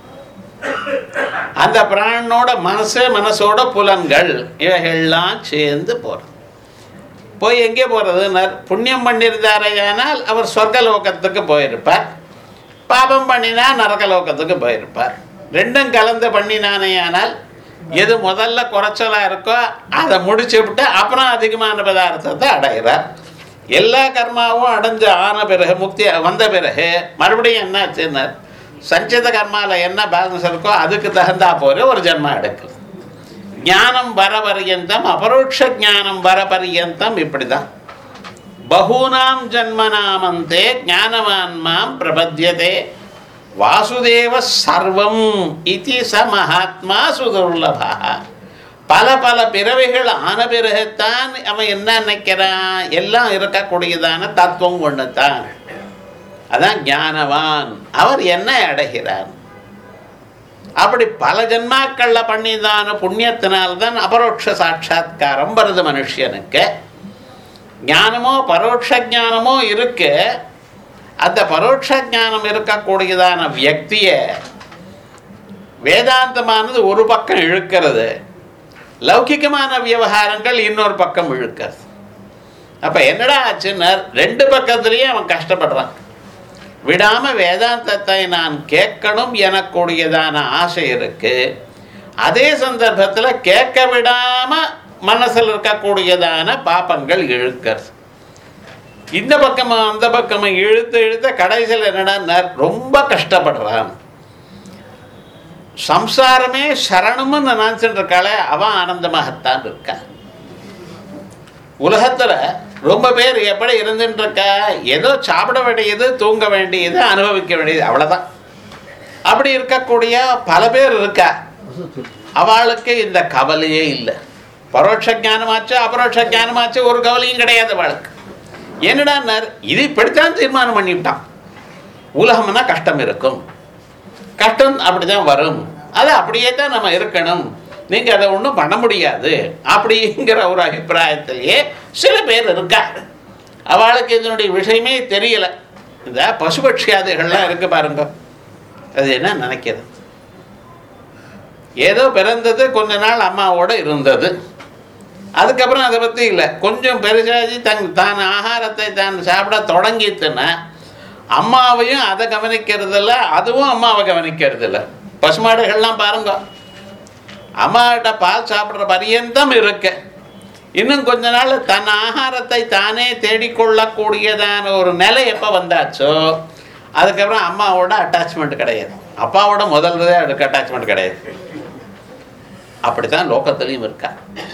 அந்த பிராணனோட மனசு மனசோட புலன்கள் இவைகள்லாம் சேர்ந்து போகிறது போய் எங்கே போகிறதுன்னார் புண்ணியம் பண்ணியிருந்தாரையானால் அவர் சொர்க்கலோகத்துக்கு போயிருப்பார் பாபம் பண்ணினா நரகலோகத்துக்கு போயிருப்பார் ரெண்டும் கலந்து பண்ணினானேயானால் எது முதல்ல குறைச்சலாக இருக்கோ அதை முடிச்சு விட்டு அப்புறம் அதிகமான பதார்த்தத்தை அடைகிறார் எல்லா கர்மாவும் அடைஞ்சு ஆன பிறகு முக்தி வந்த பிறகு மறுபடியும் என்னாச்சுன்னார் சஞ்சித கர்மாவில் என்ன பேலன்ஸ் இருக்கோ அதுக்கு தகுந்தா போல ஒரு ஜென்மா எடுக்குது ஞானம் வர பரியந்தம் அபரோட்ச ஞானம் வர பரியந்தம் இப்படிதான் பகூனாம் ஜன்மனாமந்தே ஞானவான்மாம் பிரபத்தியதே வாசுதேவ சர்வம் இது ச மகாத்மா சுதுர்லபா பல பல பிறவைகள் ஆன பிறகுத்தான் அவன் என்ன நினைக்கிறான் எல்லாம் இருக்கக்கூடியதான தத்துவம் ஒன்று தான் அதான் ஞானவான் அவர் என்ன அடைகிறார் அப்படி பல ஜன்மாக்கள்ல பண்ணிதான புண்ணியத்தினால்தான் அபரோட்ச சாட்சா்காரம் வருது மனுஷனுக்கு ஞானமோ பரோட்ச ஞானமோ இருக்கு அந்த பரோட்ச ஞானம் இருக்கக்கூடியதான வியக்தியை வேதாந்தமானது ஒரு பக்கம் இழுக்கிறது லௌகிகமான விவகாரங்கள் இன்னொரு பக்கம் இழுக்கிறது அப்போ என்னடா ஆச்சுன்னா ரெண்டு பக்கத்துலேயும் அவன் கஷ்டப்படுறான் விடாம வேதாந்தத்தை நான் கேட்கணும் எனக்கூடியதான ஆசை இருக்கு அதே சந்தர்ப்பத்தில் கேட்க விடாம மனசில் இருக்கக்கூடியதான பாப்பங்கள் இழுக்கிறது இந்த பக்கமும் அந்த பக்கமும் இழுத்து இழுத்த கடைசியில் என்னடா ரொம்ப கஷ்டப்படுறான் சம்சாரமே சரணம்னு நினைச்சுட்டு இருக்காளே அவன் ஆனந்தமாகத்தான் இருக்கான் உலகத்துல ரொம்ப பேர் எப்படி இருந்துட்டு இருக்கா ஏதோ சாப்பிட வேண்டியது தூங்க வேண்டியது அனுபவிக்க வேண்டியது அவ்வளவுதான் அப்படி இருக்கக்கூடிய பல பேர் இருக்கா அவளுக்கு இந்த கவலையே இல்லை பரோட்ச ஞானமாச்சு அபரோட்ச ஞானமாச்சு ஒரு கவலையும் கிடையாது அவளுக்கு என்னடா இது இப்படித்தான் தீர்மானம் பண்ணிவிட்டான் உலகம்னா கஷ்டம் இருக்கும் கஷ்டம் அப்படிதான் வரும் அது அப்படியே தான் நம்ம இருக்கணும் நீங்கள் அதை ஒன்றும் பண்ண முடியாது அப்படிங்கிற ஒரு அபிப்பிராயத்திலேயே சில பேர் இருக்கா அவளுக்கு இதனுடைய விஷயமே தெரியல இந்த பசுபட்சியாதிகள்லாம் இருக்கு பாருங்க அது என்ன நினைக்கிறது ஏதோ பிறந்தது கொஞ்ச நாள் அம்மாவோட இருந்தது அதுக்கப்புறம் அதை பற்றி இல்லை கொஞ்சம் பெருசாகி தன் தான் ஆகாரத்தை தான் சாப்பிட தொடங்கிட்டுன்னா அம்மாவையும் அதை கவனிக்கிறதில்ல அதுவும் அம்மாவை கவனிக்கிறதில்ல பசுமாடுகள்லாம் பாருங்க அம்மாட்ட பால் சாப்பிட்ற பரியந்தம் இருக்கு இன்னும் கொஞ்ச நாள் தன் ஆகாரத்தை தானே தேடிக்கொள்ளக்கூடியதான ஒரு நிலை எப்போ வந்தாச்சோ அதுக்கப்புறம் அம்மாவோட அட்டாச்மெண்ட் கிடையாது அப்பாவோட முதல்ல அதுக்கு அட்டாச்மெண்ட் கிடையாது அப்படித்தான் லோகத்திலையும் இருக்கா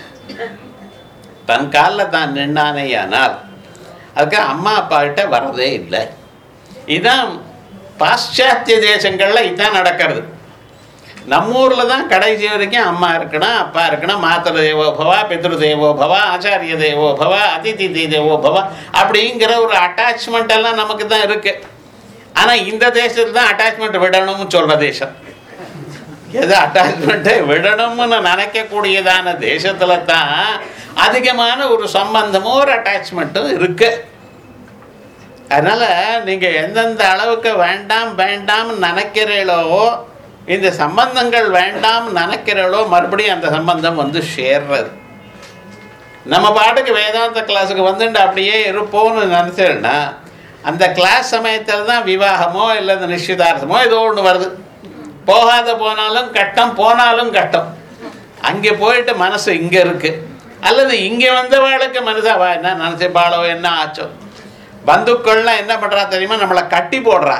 தன் காலில் தான் நின்னானேயானால் அதுக்கு அம்மா அப்பா கிட்ட வரதே இல்லை இதுதான் பாশ্চাத்திய தேசங்களில் இதுதான் நடக்கிறது நம்ம ஊரில் தான் கடைசி வரைக்கும் அம்மா இருக்கணும் அப்பா இருக்கணும் மாத்திர தேவோ பவா பித்ரு தேவோ பவா ஆச்சாரிய தேவோ பவா அதிதி தேவோ பவா அப்படிங்கிற ஒரு அட்டாச்மெண்ட் எல்லாம் நமக்கு தான் இருக்கு ஆனால் இந்த தேசத்தில் தான் அட்டாச்மெண்ட் விடணும்னு சொல்கிற தேசம் எது அட்டாச்மெண்ட்டை விடணும்னு நினைக்கக்கூடியதான தேசத்தில் தான் அதிகமான ஒரு சம்பந்தமும் ஒரு அட்டாச்மெண்ட்டும் இருக்கு அதனால் நீங்கள் எந்தெந்த அளவுக்கு வேண்டாம் வேண்டாம்னு நினைக்கிறீளோ இந்த சம்பந்தங்கள் வேண்டாம் நினைக்கிறீளோ மறுபடியும் அந்த சம்பந்தம் வந்து சேர்றது நம்ம பாட்டுக்கு வேதாந்த கிளாஸுக்கு வந்துட்டு அப்படியே இருப்போம்னு நினச்சேன்னா அந்த கிளாஸ் சமயத்தில் தான் விவாகமோ இல்லை இந்த நிச்சயதார்த்தமோ ஏதோ ஒன்று வருது போகாத போனாலும் கட்டம் போனாலும் கட்டம் அங்கே போயிட்டு மனசு இங்கே இருக்கு அல்லது இங்கே வந்தவாளுக்கு மனசாவா என்ன நினச்சிப்பாளோ என்ன ஆச்சோ பந்துக்கள்லாம் என்ன பண்ணுறா தெரியுமா நம்மளை கட்டி போடுறா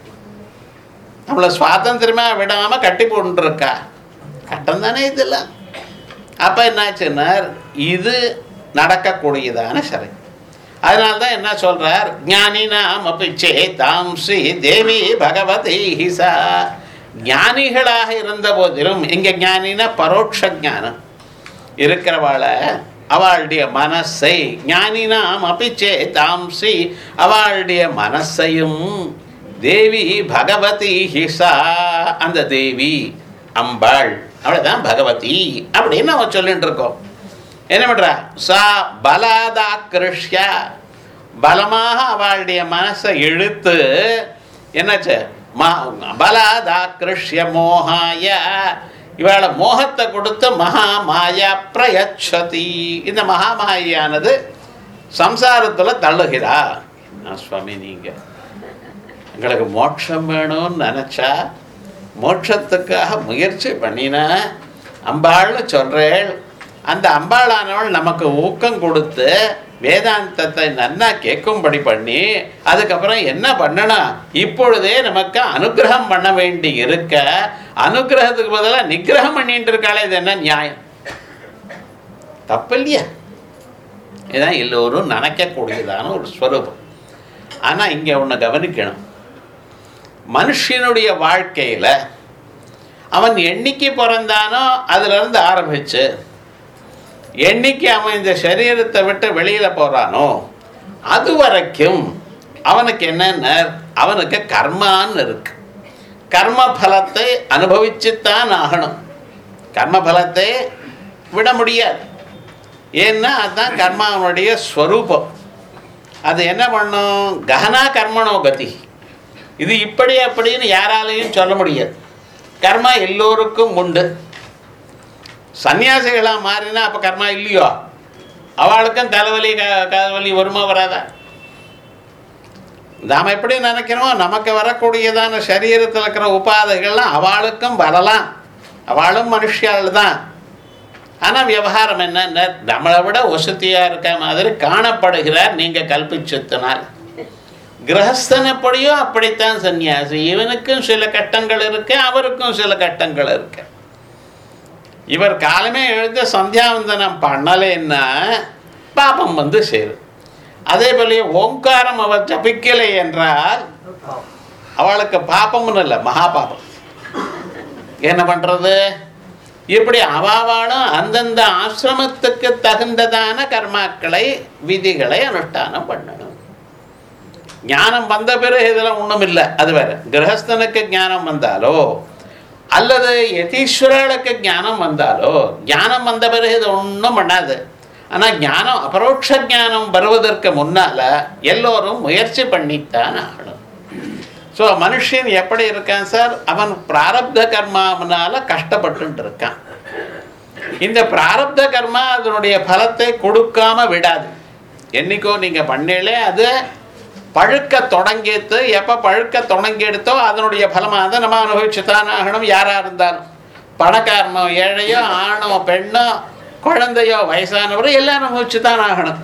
நம்மளை சுவாதந்திரமா விடாம கட்டி போட்டுருக்கா கட்டம் தானே இதெல்லாம் அப்போ என்னாச்சுன்னா இது நடக்கக்கூடியதான சிறை அதனால தான் என்ன சொல்றார் ஞானினாம் அப்பிச்சே தாம்சி தேவி பகவதி ஹிசா ஞானிகளாக இருந்த போதிலும் எங்க ஞானினா பரோட்ச ஞானம் இருக்கிறவாளை அவளுடைய மனசை ஞானினாம் அப்பிச்சே தாம்சி அவளுடைய மனசையும் தேவி பகவதி ஹிசா அந்த தேவி அம்பாள் அவளைதான் பகவதி அப்படின்னு நம்ம சொல்லிட்டு இருக்கோம் என்ன பண்றா சா பலாதாக்கிருஷ்ய பலமாக அவளுடைய மனசை இழுத்து என்னாச்சு மா பலாதாக்கிருஷ்ய மோகாய இவளை மோகத்தை கொடுத்து மகா மாயா பிரயச்சதி இந்த மகா மாயானது சம்சாரத்தில் தள்ளுகிறா நான் சுவாமி நீங்கள் எங்களுக்கு மோட்சம் வேணும்னு நினச்சா மோட்சத்துக்காக முயற்சி பண்ணினா அம்பாள்னு சொல்கிறேள் அந்த அம்பாளானவள் நமக்கு ஊக்கம் கொடுத்து வேதாந்தத்தை நன்னா கேட்கும்படி பண்ணி அதுக்கப்புறம் என்ன பண்ணணும் இப்பொழுதே நமக்கு அனுகிரகம் பண்ண வேண்டி இருக்க அனுகிரகத்துக்கு பதிலாக நிகிரகம் பண்ணிட்டு இருக்காளே இது என்ன நியாயம் தப்பு இல்லையா இதுதான் எல்லோரும் நினைக்கக்கூடியதான ஒரு ஸ்வரூபம் ஆனால் இங்கே ஒன்று கவனிக்கணும் மனுஷனுடைய வாழ்க்கையில் அவன் என்னைக்கு பிறந்தானோ அதுலேருந்து ஆரம்பிச்சு என்னைக்கு அவன் இந்த சரீரத்தை விட்டு வெளியில் போகிறானோ அது வரைக்கும் அவனுக்கு என்னென்ன அவனுக்கு கர்மான்னு இருக்கு கர்ம பலத்தை அனுபவிச்சுத்தான் ஆகணும் கர்ம பலத்தை விட முடியாது ஏன்னா அதுதான் கர்மாவனுடைய ஸ்வரூபம் அது என்ன பண்ணும் ககனா கர்மணோ கதி இது இப்படி அப்படின்னு யாராலையும் சொல்ல முடியாது கர்மா எல்லோருக்கும் உண்டு சன்னியாசிகளாக மாறினா அப்போ கர்மா இல்லையோ அவளுக்கும் தலைவலி க கால்வலி வருமா வராதா நாம் எப்படி நினைக்கிறோம் நமக்கு வரக்கூடியதான சரீரத்தில் இருக்கிற உபாதைகள்லாம் அவளுக்கும் வரலாம் அவளும் மனுஷியாள் தான் ஆனால் விவகாரம் என்ன நம்மளை விட வசதியாக இருக்க மாதிரி காணப்படுகிறார் நீங்கள் கல்பிச்சத்தினால் கிரகஸ்தன் எப்படியோ அப்படித்தான் சன்னியாசி இவனுக்கும் சில கட்டங்கள் இருக்கு அவருக்கும் சில கட்டங்கள் இருக்கு இவர் காலமே எழுந்த சந்தியாவந்தனம் பண்ணலைன்னா பாபம் வந்து சேரும் அதே போல ஓங்காரம் அவர் ஜபிக்கலை என்றால் அவளுக்கு பாப்பம்னு இல்லை மகா பாபம் என்ன பண்றது இப்படி அவாவாளும் அந்தந்த ஆசிரமத்துக்கு தகுந்ததான கர்மாக்களை விதிகளை அனுஷ்டானம் பண்ணணும் ஞானம் வந்த பிறகு இதெல்லாம் ஒன்றும் இல்லை அது வேற கிரகஸ்தனுக்கு ஞானம் வந்தாலோ அல்லது யதீஸ்வரர்களுக்கு ஞானம் வந்தாலோ ஞானம் வந்த பிறகு இது ஒன்றும் பண்ணாது ஆனால் ஞானம் அபரோட்ச ஞானம் வருவதற்கு முன்னால் எல்லோரும் முயற்சி பண்ணித்தான் ஆகணும் ஸோ மனுஷன் எப்படி இருக்கான் சார் அவன் பிராரப்த கர்மாவனால கஷ்டப்பட்டு இருக்கான் இந்த பிராரப்த கர்மா அதனுடைய பலத்தை கொடுக்காம விடாது என்னைக்கோ நீங்கள் பண்ணலே அது பழுக்க தொடங்கிட்டு எப்போ பழுக்க தொடங்கி எடுத்தோ அதனுடைய பலமாக தான் நம்ம அனுபவிச்சு தான் ஆகணும் யாராக இருந்தாலும் பணக்காரனோ ஏழையோ ஆணோ பெண்ணோ குழந்தையோ வயசானவரோ எல்லாம் அனுபவிச்சு தான் ஆகணும்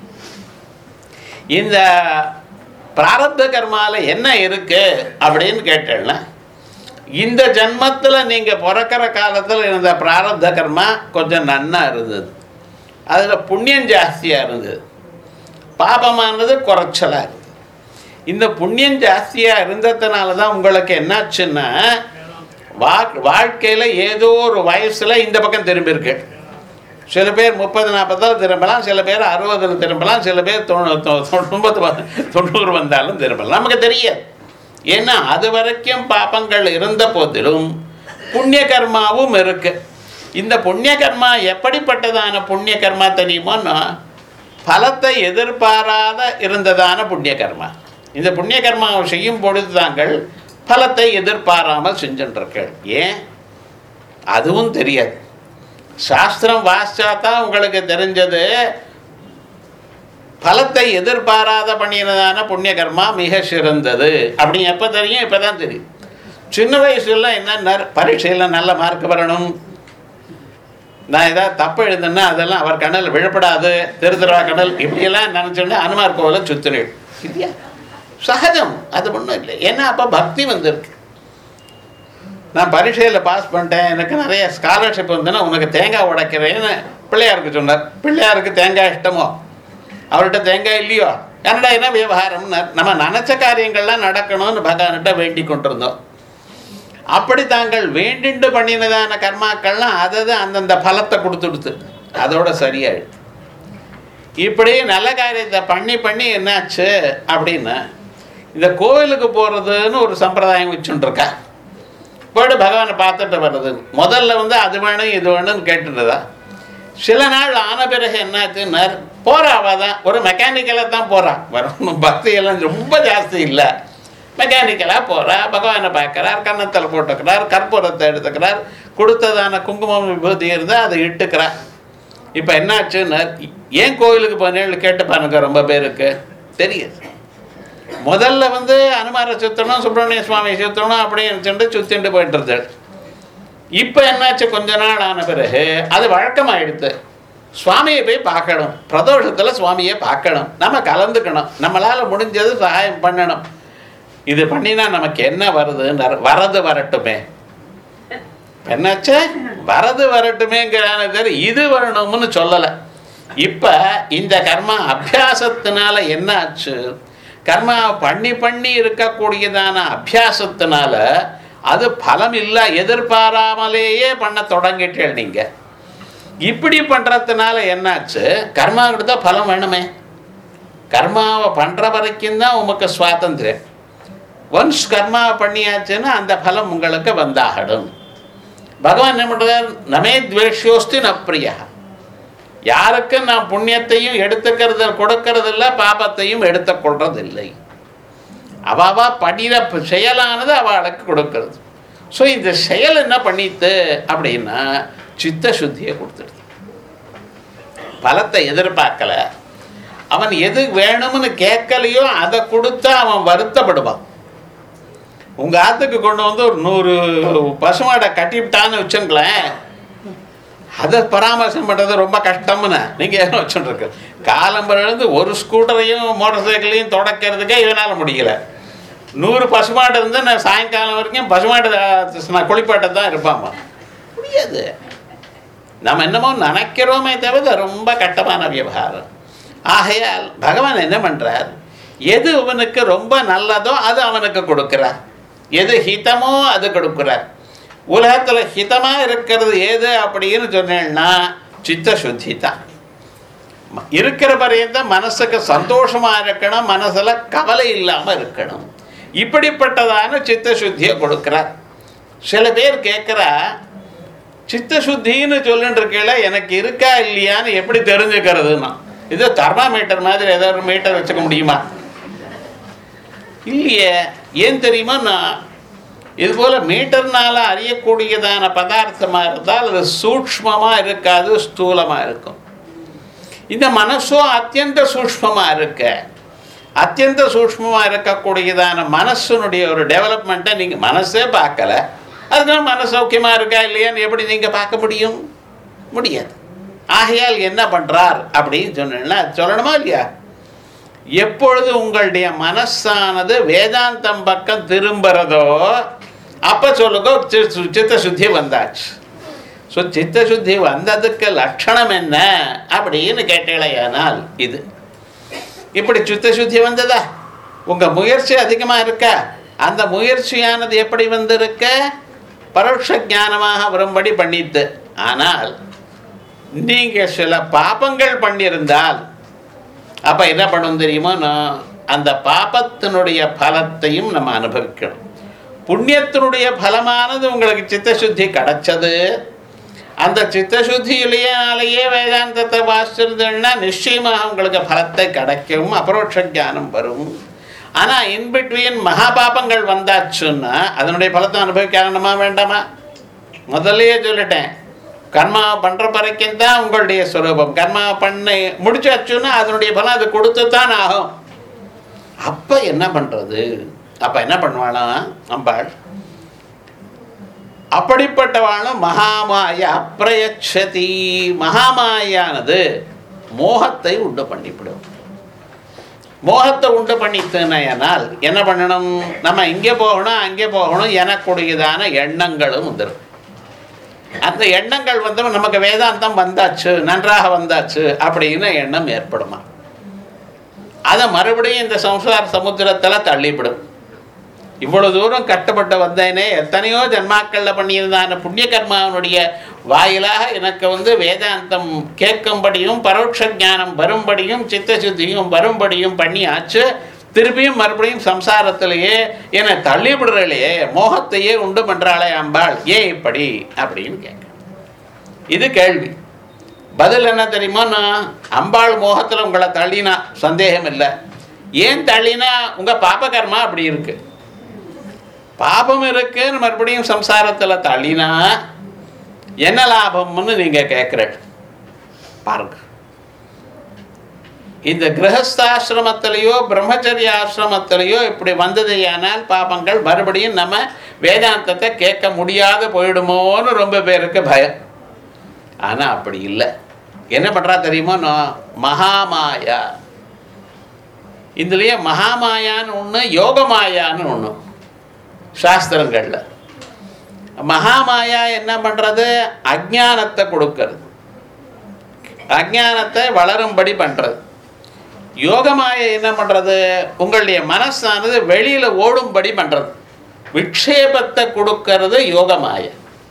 இந்த பிராரப்த கர்மால என்ன இருக்கு அப்படின்னு கேட்டேன்னா இந்த ஜென்மத்தில் நீங்கள் பிறக்கிற காலத்தில் இருந்த பிராரப்த கர்மா கொஞ்சம் நன்னா இருந்தது அதில் புண்ணியம் ஜாஸ்தியாக இருந்தது பாபமானது குறைச்சலாக இருந்தது இந்த புண்ணியம் ஜாஸ்தியாக இருந்ததுனால தான் உங்களுக்கு என்னாச்சுன்னா வா வாழ்க்கையில் ஏதோ ஒரு வயசில் இந்த பக்கம் திரும்பியிருக்கு சில பேர் முப்பது நாற்பதில் திரும்பலாம் சில பேர் அறுபதில் திரும்பலாம் சில பேர் தொண்ணூ தொண்ணூறு தொண்ணூறு வந்தாலும் திரும்பலாம் நமக்கு தெரியாது ஏன்னா அது வரைக்கும் பாப்பங்கள் இருந்த போதிலும் புண்ணிய கர்மாவும் இருக்கு இந்த புண்ணிய கர்மா எப்படிப்பட்டதான புண்ணிய கர்மா தெரியுமோன்னா பலத்தை எதிர்பாராத இருந்ததான புண்ணிய கர்மா இந்த புண்ணிய கர்மாவை செய்யும் பொழுது தாங்கள் பலத்தை எதிர்பாராமல் செஞ்சுருக்கள் ஏன் அதுவும் தெரியாது சாஸ்திரம் வாசிச்சா தான் உங்களுக்கு தெரிஞ்சது பலத்தை எதிர்பாராத பண்ணினதான புண்ணிய கர்மா மிக சிறந்தது அப்படி எப்போ தெரியும் இப்போ தான் தெரியும் சின்ன வயசுல என்ன பரீட்சையில் நல்ல மார்க் வரணும் நான் ஏதாவது தப்பு எழுதுன்னா அதெல்லாம் அவர் கண்ணில் விழப்படாது திருத்தரவா கண்ணல் இப்படியெல்லாம் நினச்சோன்னா அனுமார் கோவில சுத்தினேன் இல்லையா சகஜம் அது ஒன்றும் இல்லை ஏன்னா அப்போ பக்தி வந்திருக்கு நான் பரீட்சையில் பாஸ் பண்ணிட்டேன் எனக்கு நிறைய ஸ்காலர்ஷிப் வந்துன்னா உனக்கு தேங்காய் உடைக்கிறேன்னு பிள்ளையாருக்கு சொன்னார் பிள்ளையாருக்கு தேங்காய் இஷ்டமோ அவர்கிட்ட தேங்காய் இல்லையோ என்னடா என்ன விவகாரம்னு நம்ம நினச்ச காரியங்கள்லாம் நடக்கணும்னு பகவான்கிட்ட வேண்டி கொண்டிருந்தோம் அப்படி தாங்கள் வேண்டிண்டு பண்ணினதான கர்மாக்கள்லாம் அதது அந்தந்த பலத்தை கொடுத்துடுத்து அதோட சரியாயிடுது இப்படி நல்ல காரியத்தை பண்ணி பண்ணி என்னாச்சு அப்படின்னா இந்த கோவிலுக்கு போகிறதுன்னு ஒரு சம்பிரதாயம் வச்சுட்டுருக்கா போய்ட்டு பகவானை பார்த்துட்டு வர்றது முதல்ல வந்து அது வேணும் இது வேணும்னு கேட்டுட்டுதா சில நாள் ஆன பிறகு என்னாச்சுன்னார் போகிறாவா தான் ஒரு மெக்கானிக்கலாக தான் போகிறான் வரும் பக்தி எல்லாம் ரொம்ப ஜாஸ்தி இல்லை மெக்கானிக்கலாக போகிறா பகவானை பார்க்குறார் கன்னத்தில் போட்டுக்கிறார் கற்பூரத்தை எடுத்துக்கிறார் கொடுத்ததான குங்குமம் விபூதி இருந்தால் அதை இட்டுக்கிறார் இப்போ என்னாச்சுன்னு ஏன் கோவிலுக்கு போனேன்னு கேட்டு பாருங்க ரொம்ப பேருக்கு தெரியுது முதல்ல வந்து அனுமாரை சுற்றணும் சுப்பிரமணிய சுவாமி சுற்றணும் அப்படின்னு சொல்லிட்டு சுத்திட்டு போயிட்டு இருந்தாள் இப்போ என்னாச்சு கொஞ்ச நாள் ஆன பிறகு அது வழக்கமாயிடுது சுவாமியை போய் பார்க்கணும் பிரதோஷத்தில் சுவாமியை பார்க்கணும் நம்ம கலந்துக்கணும் நம்மளால் முடிஞ்சது சகாயம் பண்ணணும் இது பண்ணினா நமக்கு என்ன வருதுன்னு வரது வரட்டுமே என்னாச்சு வரது வரட்டுமேங்கிறான தவிர இது வரணும்னு சொல்லலை இப்போ இந்த கர்மா அபியாசத்தினால என்ன ஆச்சு கர்மா பண்ணி பண்ணி இருக்கக்கூடியதான அபியாசத்தினால அது பலம் இல்லை எதிர்பாராமலேயே பண்ண தொடங்கிட்டேன் நீங்கள் இப்படி பண்ணுறதுனால என்னாச்சு கர்மாவுக்கு தான் பலம் வேணுமே கர்மாவை பண்ணுற வரைக்கும் தான் உமக்கு சுவாதந்திரம் ஒன்ஸ் கர்மாவை பண்ணியாச்சுன்னா அந்த பலம் உங்களுக்கு வந்தாகணும் பகவான் என்ன பண்ணுறார் நமே துவேஷியோஸ்தி ந பிரியா யாருக்கும் நான் புண்ணியத்தையும் எடுத்துக்கிறது கொடுக்கறது இல்லை பாபத்தையும் எடுத்துக் கொள்றது இல்லை அவாவா படிகிற செயலானது அவளுக்கு கொடுக்கறது ஸோ இந்த செயல் என்ன பண்ணித்து அப்படின்னா சித்த சுத்தியை கொடுத்துடுது பலத்தை எதிர்பார்க்கல அவன் எது வேணும்னு கேட்கலையோ அதை கொடுத்தா அவன் வருத்தப்படுவான் உங்க ஆத்துக்கு கொண்டு வந்து ஒரு நூறு பசுமாடை கட்டிவிட்டான்னு வச்சுங்களேன் அதை பராமரிசம் பண்ணுறது ரொம்ப கஷ்டம்னு நீங்கள் என்ன வச்சுருக்கு காலம்பரிலிருந்து ஒரு ஸ்கூட்டரையும் மோட்டார் சைக்கிளையும் தொடக்கிறதுக்கே இவனால் முடியல நூறு பசுமாடு இருந்து நான் சாயங்காலம் வரைக்கும் பசுமாடு அஹ், நான் குளிப்பாட்ட தான் இருப்பாம்மா முடியாது நம்ம என்னமோ நினைக்கிறோமே தவிர ரொம்ப கட்டமான விவகாரம் ஆகையால் பகவான் என்ன பண்றார் எது அவனுக்கு ரொம்ப நல்லதோ அது அவனுக்கு கொடுக்கிறார் எது ஹிதமோ அது கொடுக்கிறார் உலகத்துல ஹிதமா இருக்கிறது எது அப்படின்னு சொன்னேன்னா சித்த சுத்தி தான் ம- இருக்கிற பரியந்தம் மனசுக்கு சந்தோஷமா இருக்கணும் மனசுல கவலை இல்லாம இருக்கணும் இப்படிப்பட்டதான சித்த சுத்தியை கொடுக்கிறார் சில பேர் கேட்குறா சித்த சுத்தின்னு சொல்லிட்டு இருக்கல எனக்கு இருக்கா இல்லையான்னு எப்படி தெரிஞ்சுக்கிறதுன்னா இது தெர்மாமீட்டர் மாதிரி ஏதோ ஒரு மீட்டர் வச்சுக்க முடியுமா இல்லையே ஏன் தெரியுமா நான் இது போல மீட்டர்னால அறியக்கூடியதான பதார்த்தமா இருந்தால் அது சூக்ஷ்மமா இருக்காது ஸ்தூலமா இருக்கும் இந்த மனசும் அத்தியந்த சூக்ஷ்மமா இருக்க அத்தியந்த சூக்ஷ்மமா இருக்கக்கூடியதான மனசுனுடைய ஒரு டெவலப்மெண்ட்டை நீங்க மனசே பார்க்கல அதனால மனசு சௌக்கியமா இருக்கா இல்லையான்னு எப்படி நீங்க பார்க்க முடியும் முடியாது ஆகையால் என்ன பண்றார் அப்படின்னு சொன்னா சொல்லணுமா இல்லையா எப்பொழுது உங்களுடைய மனசானது வேதாந்தம் பக்கம் திரும்புறதோ அப்ப சொல்லுங்க சி- சி- சித்த சுத்தி வந்தாச்சு ஸோ சித்த சுத்தி வந்ததுக்கு லட்சணம் என்ன அப்படின்னு கேட்டேளையானால் இது இப்படி சித்த சுத்தி வந்ததா உங்க முயற்சி அதிகமா இருக்கா அந்த முயற்சியானது எப்படி வந்திருக்க பரோட்ச ஞானமாக வரும்படி பண்ணித்து ஆனால் நீங்க சில பாபங்கள் பண்ணியிருந்தால் அப்ப என்ன பண்ணும் தெரியுமா நான் அந்த பாபத்தினுடைய பலத்தையும் நம்ம அனுபவிக்கணும் புண்ணியத்தினுடைய பலமானது உங்களுக்கு சித்தசுத்தி கிடைச்சது அந்த சித்தசுத்தியிலேயே வேதாந்தத்தை வாசிச்சிருந்தேன்னா நிச்சயமாக உங்களுக்கு பலத்தை கிடைக்கும் அபரோட்ச ஞானம் வரும் ஆனால் இன்பிட்வீன் மகாபாபங்கள் வந்தாச்சுன்னா அதனுடைய பலத்தை அனுபவிக்கணுமா வேண்டாமா முதல்லயே சொல்லிட்டேன் கர்மா பண்ணுற வரைக்கும் தான் உங்களுடைய ஸ்வரூபம் கர்மா பண்ண முடிச்சாச்சுன்னா அதனுடைய பலம் அது கொடுத்து தான் ஆகும் அப்போ என்ன பண்ணுறது அப்போ என்ன பண்ணுவாளாம் அம்பாள் அப்படிப்பட்டவாளும் மகாமாய அப்பிரயச்சதி மகாமாயானது மோகத்தை உண்டு பண்ணிவிடும் மோகத்தை உண்டு பண்ணித்தனால் என்ன பண்ணணும் நம்ம இங்கே போகணும் அங்கே போகணும் எனக்குடையதான எண்ணங்களும் வந்துடும் அந்த எண்ணங்கள் வந்து நமக்கு வேதாந்தம் வந்தாச்சு நன்றாக வந்தாச்சு அப்படின்னு எண்ணம் ஏற்படுமா அதை மறுபடியும் இந்த சம்சார சமுத்திரத்தில் தள்ளிவிடும் இவ்வளவு தூரம் கட்டப்பட்டு வந்தேனே எத்தனையோ ஜன்மாக்கள்ல பண்ணியிருந்தான புண்ணிய கர்மாவனுடைய வாயிலாக எனக்கு வந்து வேதாந்தம் கேட்கும்படியும் பரோட்ச ஞானம் வரும்படியும் சித்தசுத்தியும் வரும்படியும் பண்ணியாச்சு திருப்பியும் மறுபடியும் சம்சாரத்திலேயே என்னை தள்ளிவிடுறலையே மோகத்தையே உண்டு பண்றாளே அம்பாள் ஏன் இப்படி அப்படின்னு கேட்க இது கேள்வி பதில் என்ன தெரியுமா நான் அம்பாள் மோகத்தில் உங்களை தள்ளினா சந்தேகம் இல்லை ஏன் தள்ளினா உங்க பாப கர்மா அப்படி இருக்கு பாபம் இருக்குன்னு மறுபடியும் சம்சாரத்தில் தள்ளினா என்ன லாபம்னு நீங்க கேட்குற பாருங்க இந்த கிரகஸ்தாசிரமத்திலேயோ பிரம்மச்சரிய ஆசிரமத்திலேயோ இப்படி வந்ததையானால் பாபங்கள் மறுபடியும் நம்ம வேதாந்தத்தை கேட்க முடியாத போயிடுமோன்னு ரொம்ப பேருக்கு பயம் ஆனால் அப்படி இல்லை என்ன பண்ணுறா தெரியுமோ நான் மகாமாயா இதுலேயே மகாமாயான்னு ஒன்று யோகமாயான்னு ஒன்று சாஸ்திரங்களில் மகாமாயா என்ன பண்ணுறது அஜானத்தை கொடுக்கறது அஜானத்தை வளரும்படி பண்ணுறது யோகமாயை என்ன பண்ணுறது உங்களுடைய மனசானது வெளியில் ஓடும்படி பண்ணுறது விக்ஷேபத்தை கொடுக்கறது யோகமாயை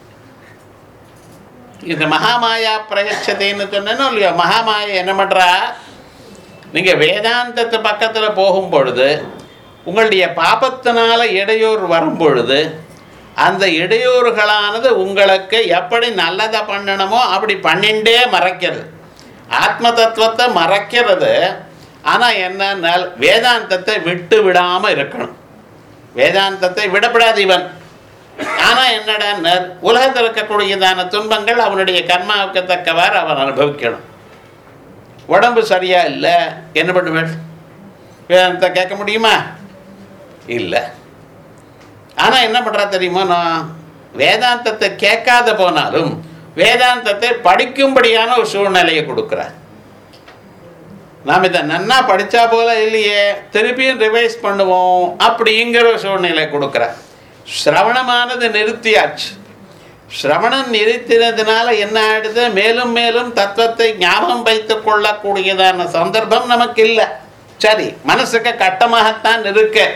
இந்த மகாமாயா பிரயச்சதைன்னு சொன்னேனோ இல்லையோ மகாமாயா என்ன பண்ணுறா நீங்கள் வேதாந்தத்து பக்கத்தில் போகும் பொழுது உங்களுடைய பாபத்தினால இடையூறு வரும் பொழுது அந்த இடையூறுகளானது உங்களுக்கு எப்படி நல்லதை பண்ணணுமோ அப்படி பண்ணிண்டே மறைக்கிறது ஆத்ம தத்துவத்தை மறைக்கிறது ஆனால் என்ன வேதாந்தத்தை விட்டு விடாம இருக்கணும் வேதாந்தத்தை விடப்படாது இவன் ஆனால் என்னடா உலகத்தில் இருக்கக்கூடியதான துன்பங்கள் அவனுடைய கர்மாவுக்கு தக்கவாறு அவன் அனுபவிக்கணும் உடம்பு சரியா இல்லை என்ன பண்ணுவேன் வேதாந்தத்தை கேட்க முடியுமா இல்லை ஆனால் என்ன பண்ணுறா தெரியுமா நான் வேதாந்தத்தை கேட்காத போனாலும் வேதாந்தத்தை படிக்கும்படியான ஒரு சூழ்நிலையை கொடுக்குறார் நாம் இதை நன்னா படித்தா போல இல்லையே திருப்பியும் ரிவைஸ் பண்ணுவோம் அப்படிங்கிற ஒரு சூழ்நிலை கொடுக்குறார் சிரவணமானது நிறுத்தியாச்சு சிரவணம் நிறுத்தினதுனால என்ன ஆயிடுது மேலும் மேலும் தத்துவத்தை ஞாபகம் வைத்துக் கொள்ளக்கூடியதான சந்தர்ப்பம் நமக்கு இல்லை சரி மனசுக்கு கட்டமாகத்தான் இருக்கு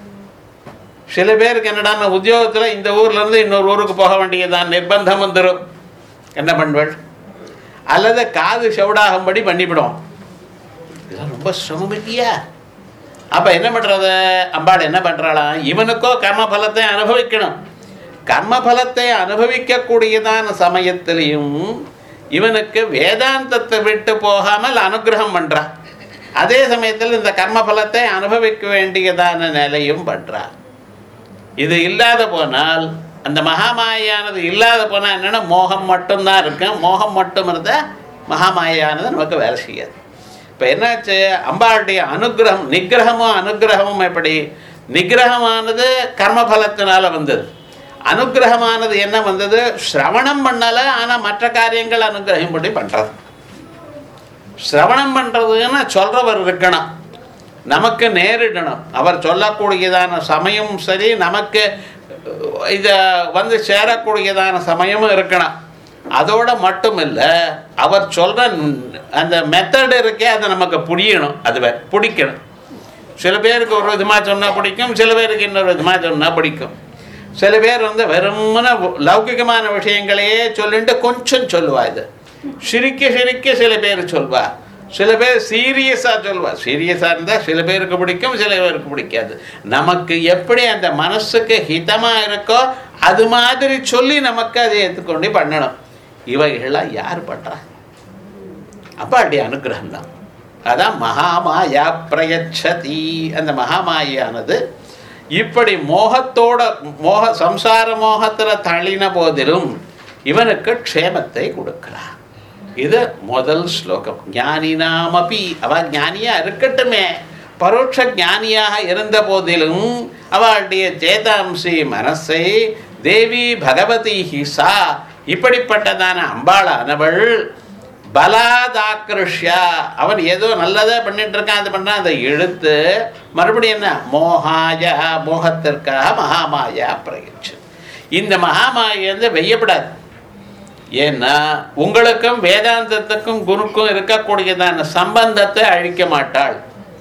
சில பேருக்கு என்னடா உத்தியோகத்தில் இந்த ஊர்ல இருந்து இன்னொரு ஊருக்கு போக வேண்டியதான் நிர்பந்தம் வந்துடும் என்ன பண்ணுவள் அல்லது காது செவிடாகும்படி பண்ணிவிடும் இதெல்லாம் ரொம்ப சிரமம் இல்லையா அப்போ என்ன பண்ணுறது அம்பாள் என்ன பண்ணுறாளாம் இவனுக்கோ கர்மபலத்தை அனுபவிக்கணும் கர்மபலத்தை அனுபவிக்கக்கூடியதான சமயத்திலையும் இவனுக்கு வேதாந்தத்தை விட்டு போகாமல் அனுகிரகம் பண்ணுறான் அதே சமயத்தில் இந்த கர்மபலத்தை அனுபவிக்க வேண்டியதான நிலையும் பண்ணுறான் இது இல்லாத போனால் அந்த மகாமாயானது இல்லாத போனால் என்னென்னா மோகம் மட்டும்தான் இருக்கும் மோகம் மட்டும் இருந்தால் மகாமாயானது நமக்கு வேலை செய்யாது இப்போ என்னாச்சு அம்பாளுடைய அனுகிரகம் நிகிரகமும் அனுகிரகமும் எப்படி நிகிரகமானது கர்மபலத்தினால வந்தது அனுகிரகமானது என்ன வந்தது சிரவணம் பண்ணலை ஆனால் மற்ற காரியங்கள் அனுகிரகம் பண்ணி பண்ணுறது சிரவணம் பண்ணுறதுன்னா சொல்கிறவர் இருக்கணும் நமக்கு நேரிடணும் அவர் சொல்லக்கூடியதான சமயம் சரி நமக்கு இதை வந்து சேரக்கூடியதான சமயமும் இருக்கணும் அதோட மட்டும் இல்லை அவர் சொல்கிற அந்த மெத்தட் இருக்கே அதை நமக்கு புரியணும் அதுவே பிடிக்கணும் சில பேருக்கு ஒரு விதமாக சொன்னால் பிடிக்கும் சில பேருக்கு இன்னொரு விதமாக சொன்னால் பிடிக்கும் சில பேர் வந்து வெறுமன லௌகிகமான விஷயங்களையே சொல்லிட்டு கொஞ்சம் சொல்லுவா இது சிரிக்க சிரிக்க சில பேர் சொல்வா சில பேர் சீரியஸாக சொல்வா சீரியஸாக இருந்தால் சில பேருக்கு பிடிக்கும் சில பேருக்கு பிடிக்காது நமக்கு எப்படி அந்த மனசுக்கு ஹிதமாக இருக்கோ அது மாதிரி சொல்லி நமக்கு அதை ஏற்றுக்கொண்டு பண்ணணும் இவைகள்லாம் யார் பண்ணுறா அப்பாடி அனுகிரகம் தான் அதான் மகாமாயா பிரயச்சதி அந்த மகாமாயானது இப்படி மோகத்தோட மோக சம்சார மோகத்தில் தள்ளின போதிலும் இவனுக்கு க்ஷேமத்தை கொடுக்கிறார் இது முதல் ஸ்லோகம் ஞானினாமபி அவ ஞானியா இருக்கட்டுமே பரோட்ச ஞானியாக இருந்த போதிலும் அவளுடைய சேதாம்சி மனசை தேவி பகவதி ஹிசா இப்படிப்பட்டதான அம்பாளானவள் பலாதாக்கிருஷ்யா அவன் ஏதோ நல்லதா பண்ணிட்டு இருக்கான் அது பண்ணான் அதை இழுத்து மறுபடியும் என்ன மோகாய மோகத்திற்காக மகாமாயா பிரயோஜன் இந்த மகாமாயை வந்து வெய்யப்படாது ஏன்னா உங்களுக்கும் வேதாந்தத்துக்கும் குருக்கும் இருக்கக்கூடியதான சம்பந்தத்தை அழிக்க மாட்டாள்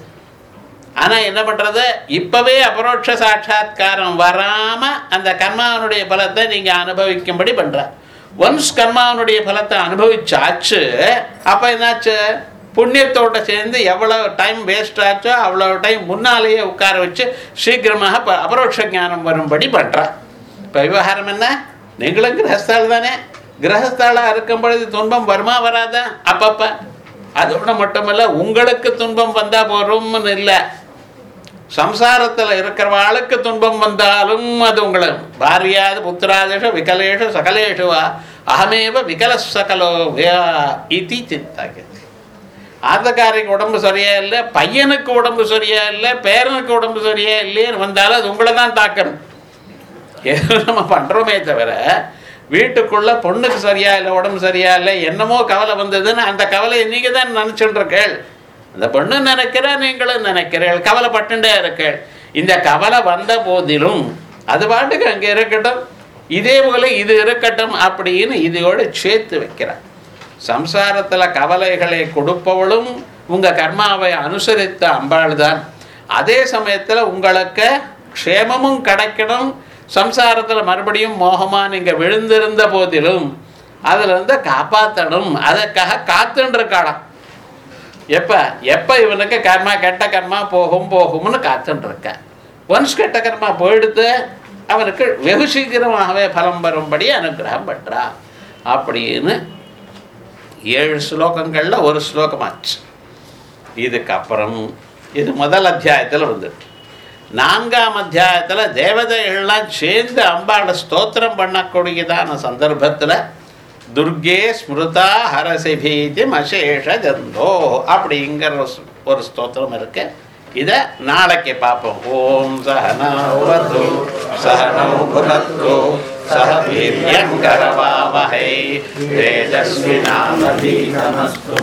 ஆனா என்ன பண்றது இப்பவே அபரோட்ச சாட்சா்காரம் வராம அந்த கர்மாவனுடைய பலத்தை நீங்க அனுபவிக்கும்படி பண்ற ஒன்ஸ் கர்மாவனுடைய பலத்தை அனுபவிச்சாச்சு அப்ப என்னாச்சு புண்ணியத்தோட சேர்ந்து எவ்வளவு டைம் வேஸ்ட் ஆச்சோ அவ்வளவு டைம் முன்னாலேயே உட்கார வச்சு சீக்கிரமாக ப- அபரோட்ச ஞானம் வரும்படி பண்றா இப்ப விவகாரம் என்ன நீங்களும் கிரகஸ்தாள் தானே கிரகஸ்தாளாக இருக்கும் பொழுது துன்பம் வருமா வராதா அப்பப்ப அதோட மட்டுமல்ல உங்களுக்கு துன்பம் வந்தா போறோம்னு இல்லை சம்சாரத்தில் இருக்கிறவாளுக்கு துன்பம் வந்தாலும் அது உங்களை பாரியாது புத்திராதேஷ விகலேஷு சகலேஷு வா அகமேவ விகல சகலோ வியா இதி சிந்தாகதி ஆத்தக்காரிக்கு உடம்பு சரியா இல்லை பையனுக்கு உடம்பு சரியா இல்லை பேரனுக்கு உடம்பு சரியா இல்லையேன்னு வந்தாலும் அது உங்களை தான் தாக்கணும் ஏதோ நம்ம பண்ணுறோமே தவிர வீட்டுக்குள்ள பொண்ணுக்கு சரியா இல்லை உடம்பு சரியா இல்லை என்னமோ கவலை வந்ததுன்னு அந்த கவலையை நீங்கள் தான் நினச்சிட்டு இருக்கேள் அந்த பொண்ணு நினைக்கிறா நீங்களும் நினைக்கிறீள் கவலைப்பட்டுட்டே இருக்கேள் இந்த கவலை வந்த போதிலும் அது பாட்டுக்கு அங்கே இருக்கட்டும் இதே போல இது இருக்கட்டும் அப்படின்னு இதையோட சேர்த்து வைக்கிறார் சம்சாரத்தில் கவலைகளை கொடுப்பவளும் உங்கள் கர்மாவை அனுசரித்த அம்பாள் தான் அதே சமயத்தில் உங்களுக்கு க்ஷேமமும் கிடைக்கணும் சம்சாரத்தில் மறுபடியும் மோகமாக நீங்கள் விழுந்திருந்த போதிலும் அதில் இருந்து காப்பாற்றணும் அதற்காக காத்துன்னு இருக்காளாம் எப்போ எப்போ இவனுக்கு கர்மா கெட்ட கர்மா போகும் போகும்னு காத்துன்னு இருக்க ஒன்ஸ் கெட்ட கர்மா போயிடுத்து அவனுக்கு வெகு சீக்கிரமாகவே பலம் வரும்படி அனுகிரகம் பண்றா அப்படின்னு ஏழு ஸ்லோகங்களில் ஒரு ஸ்லோகமாச்சு இதுக்கப்புறம் இது முதல் அத்தியாயத்தில் வந்துட்டு நான்காம் அத்தியாயத்தில் தேவதைகள்லாம் சேர்ந்து அம்பாளை ஸ்தோத்திரம் பண்ணக்கூடியதான சந்தர்ப்பத்தில் துர்கே ஸ்மிருதா ஹரசிபீதி மசேஷ ஜந்தோ அப்படிங்கிற ஒரு ஸ்- ஒரு ஸ்தோத்திரம் இருக்கு இதை நாளைக்கு பார்ப்போம் ஓம் சகனௌவது சகனௌ புனத்து சக வீரியங்கரவாவஹை தேஜஸ்வினாமதீதமஸ்து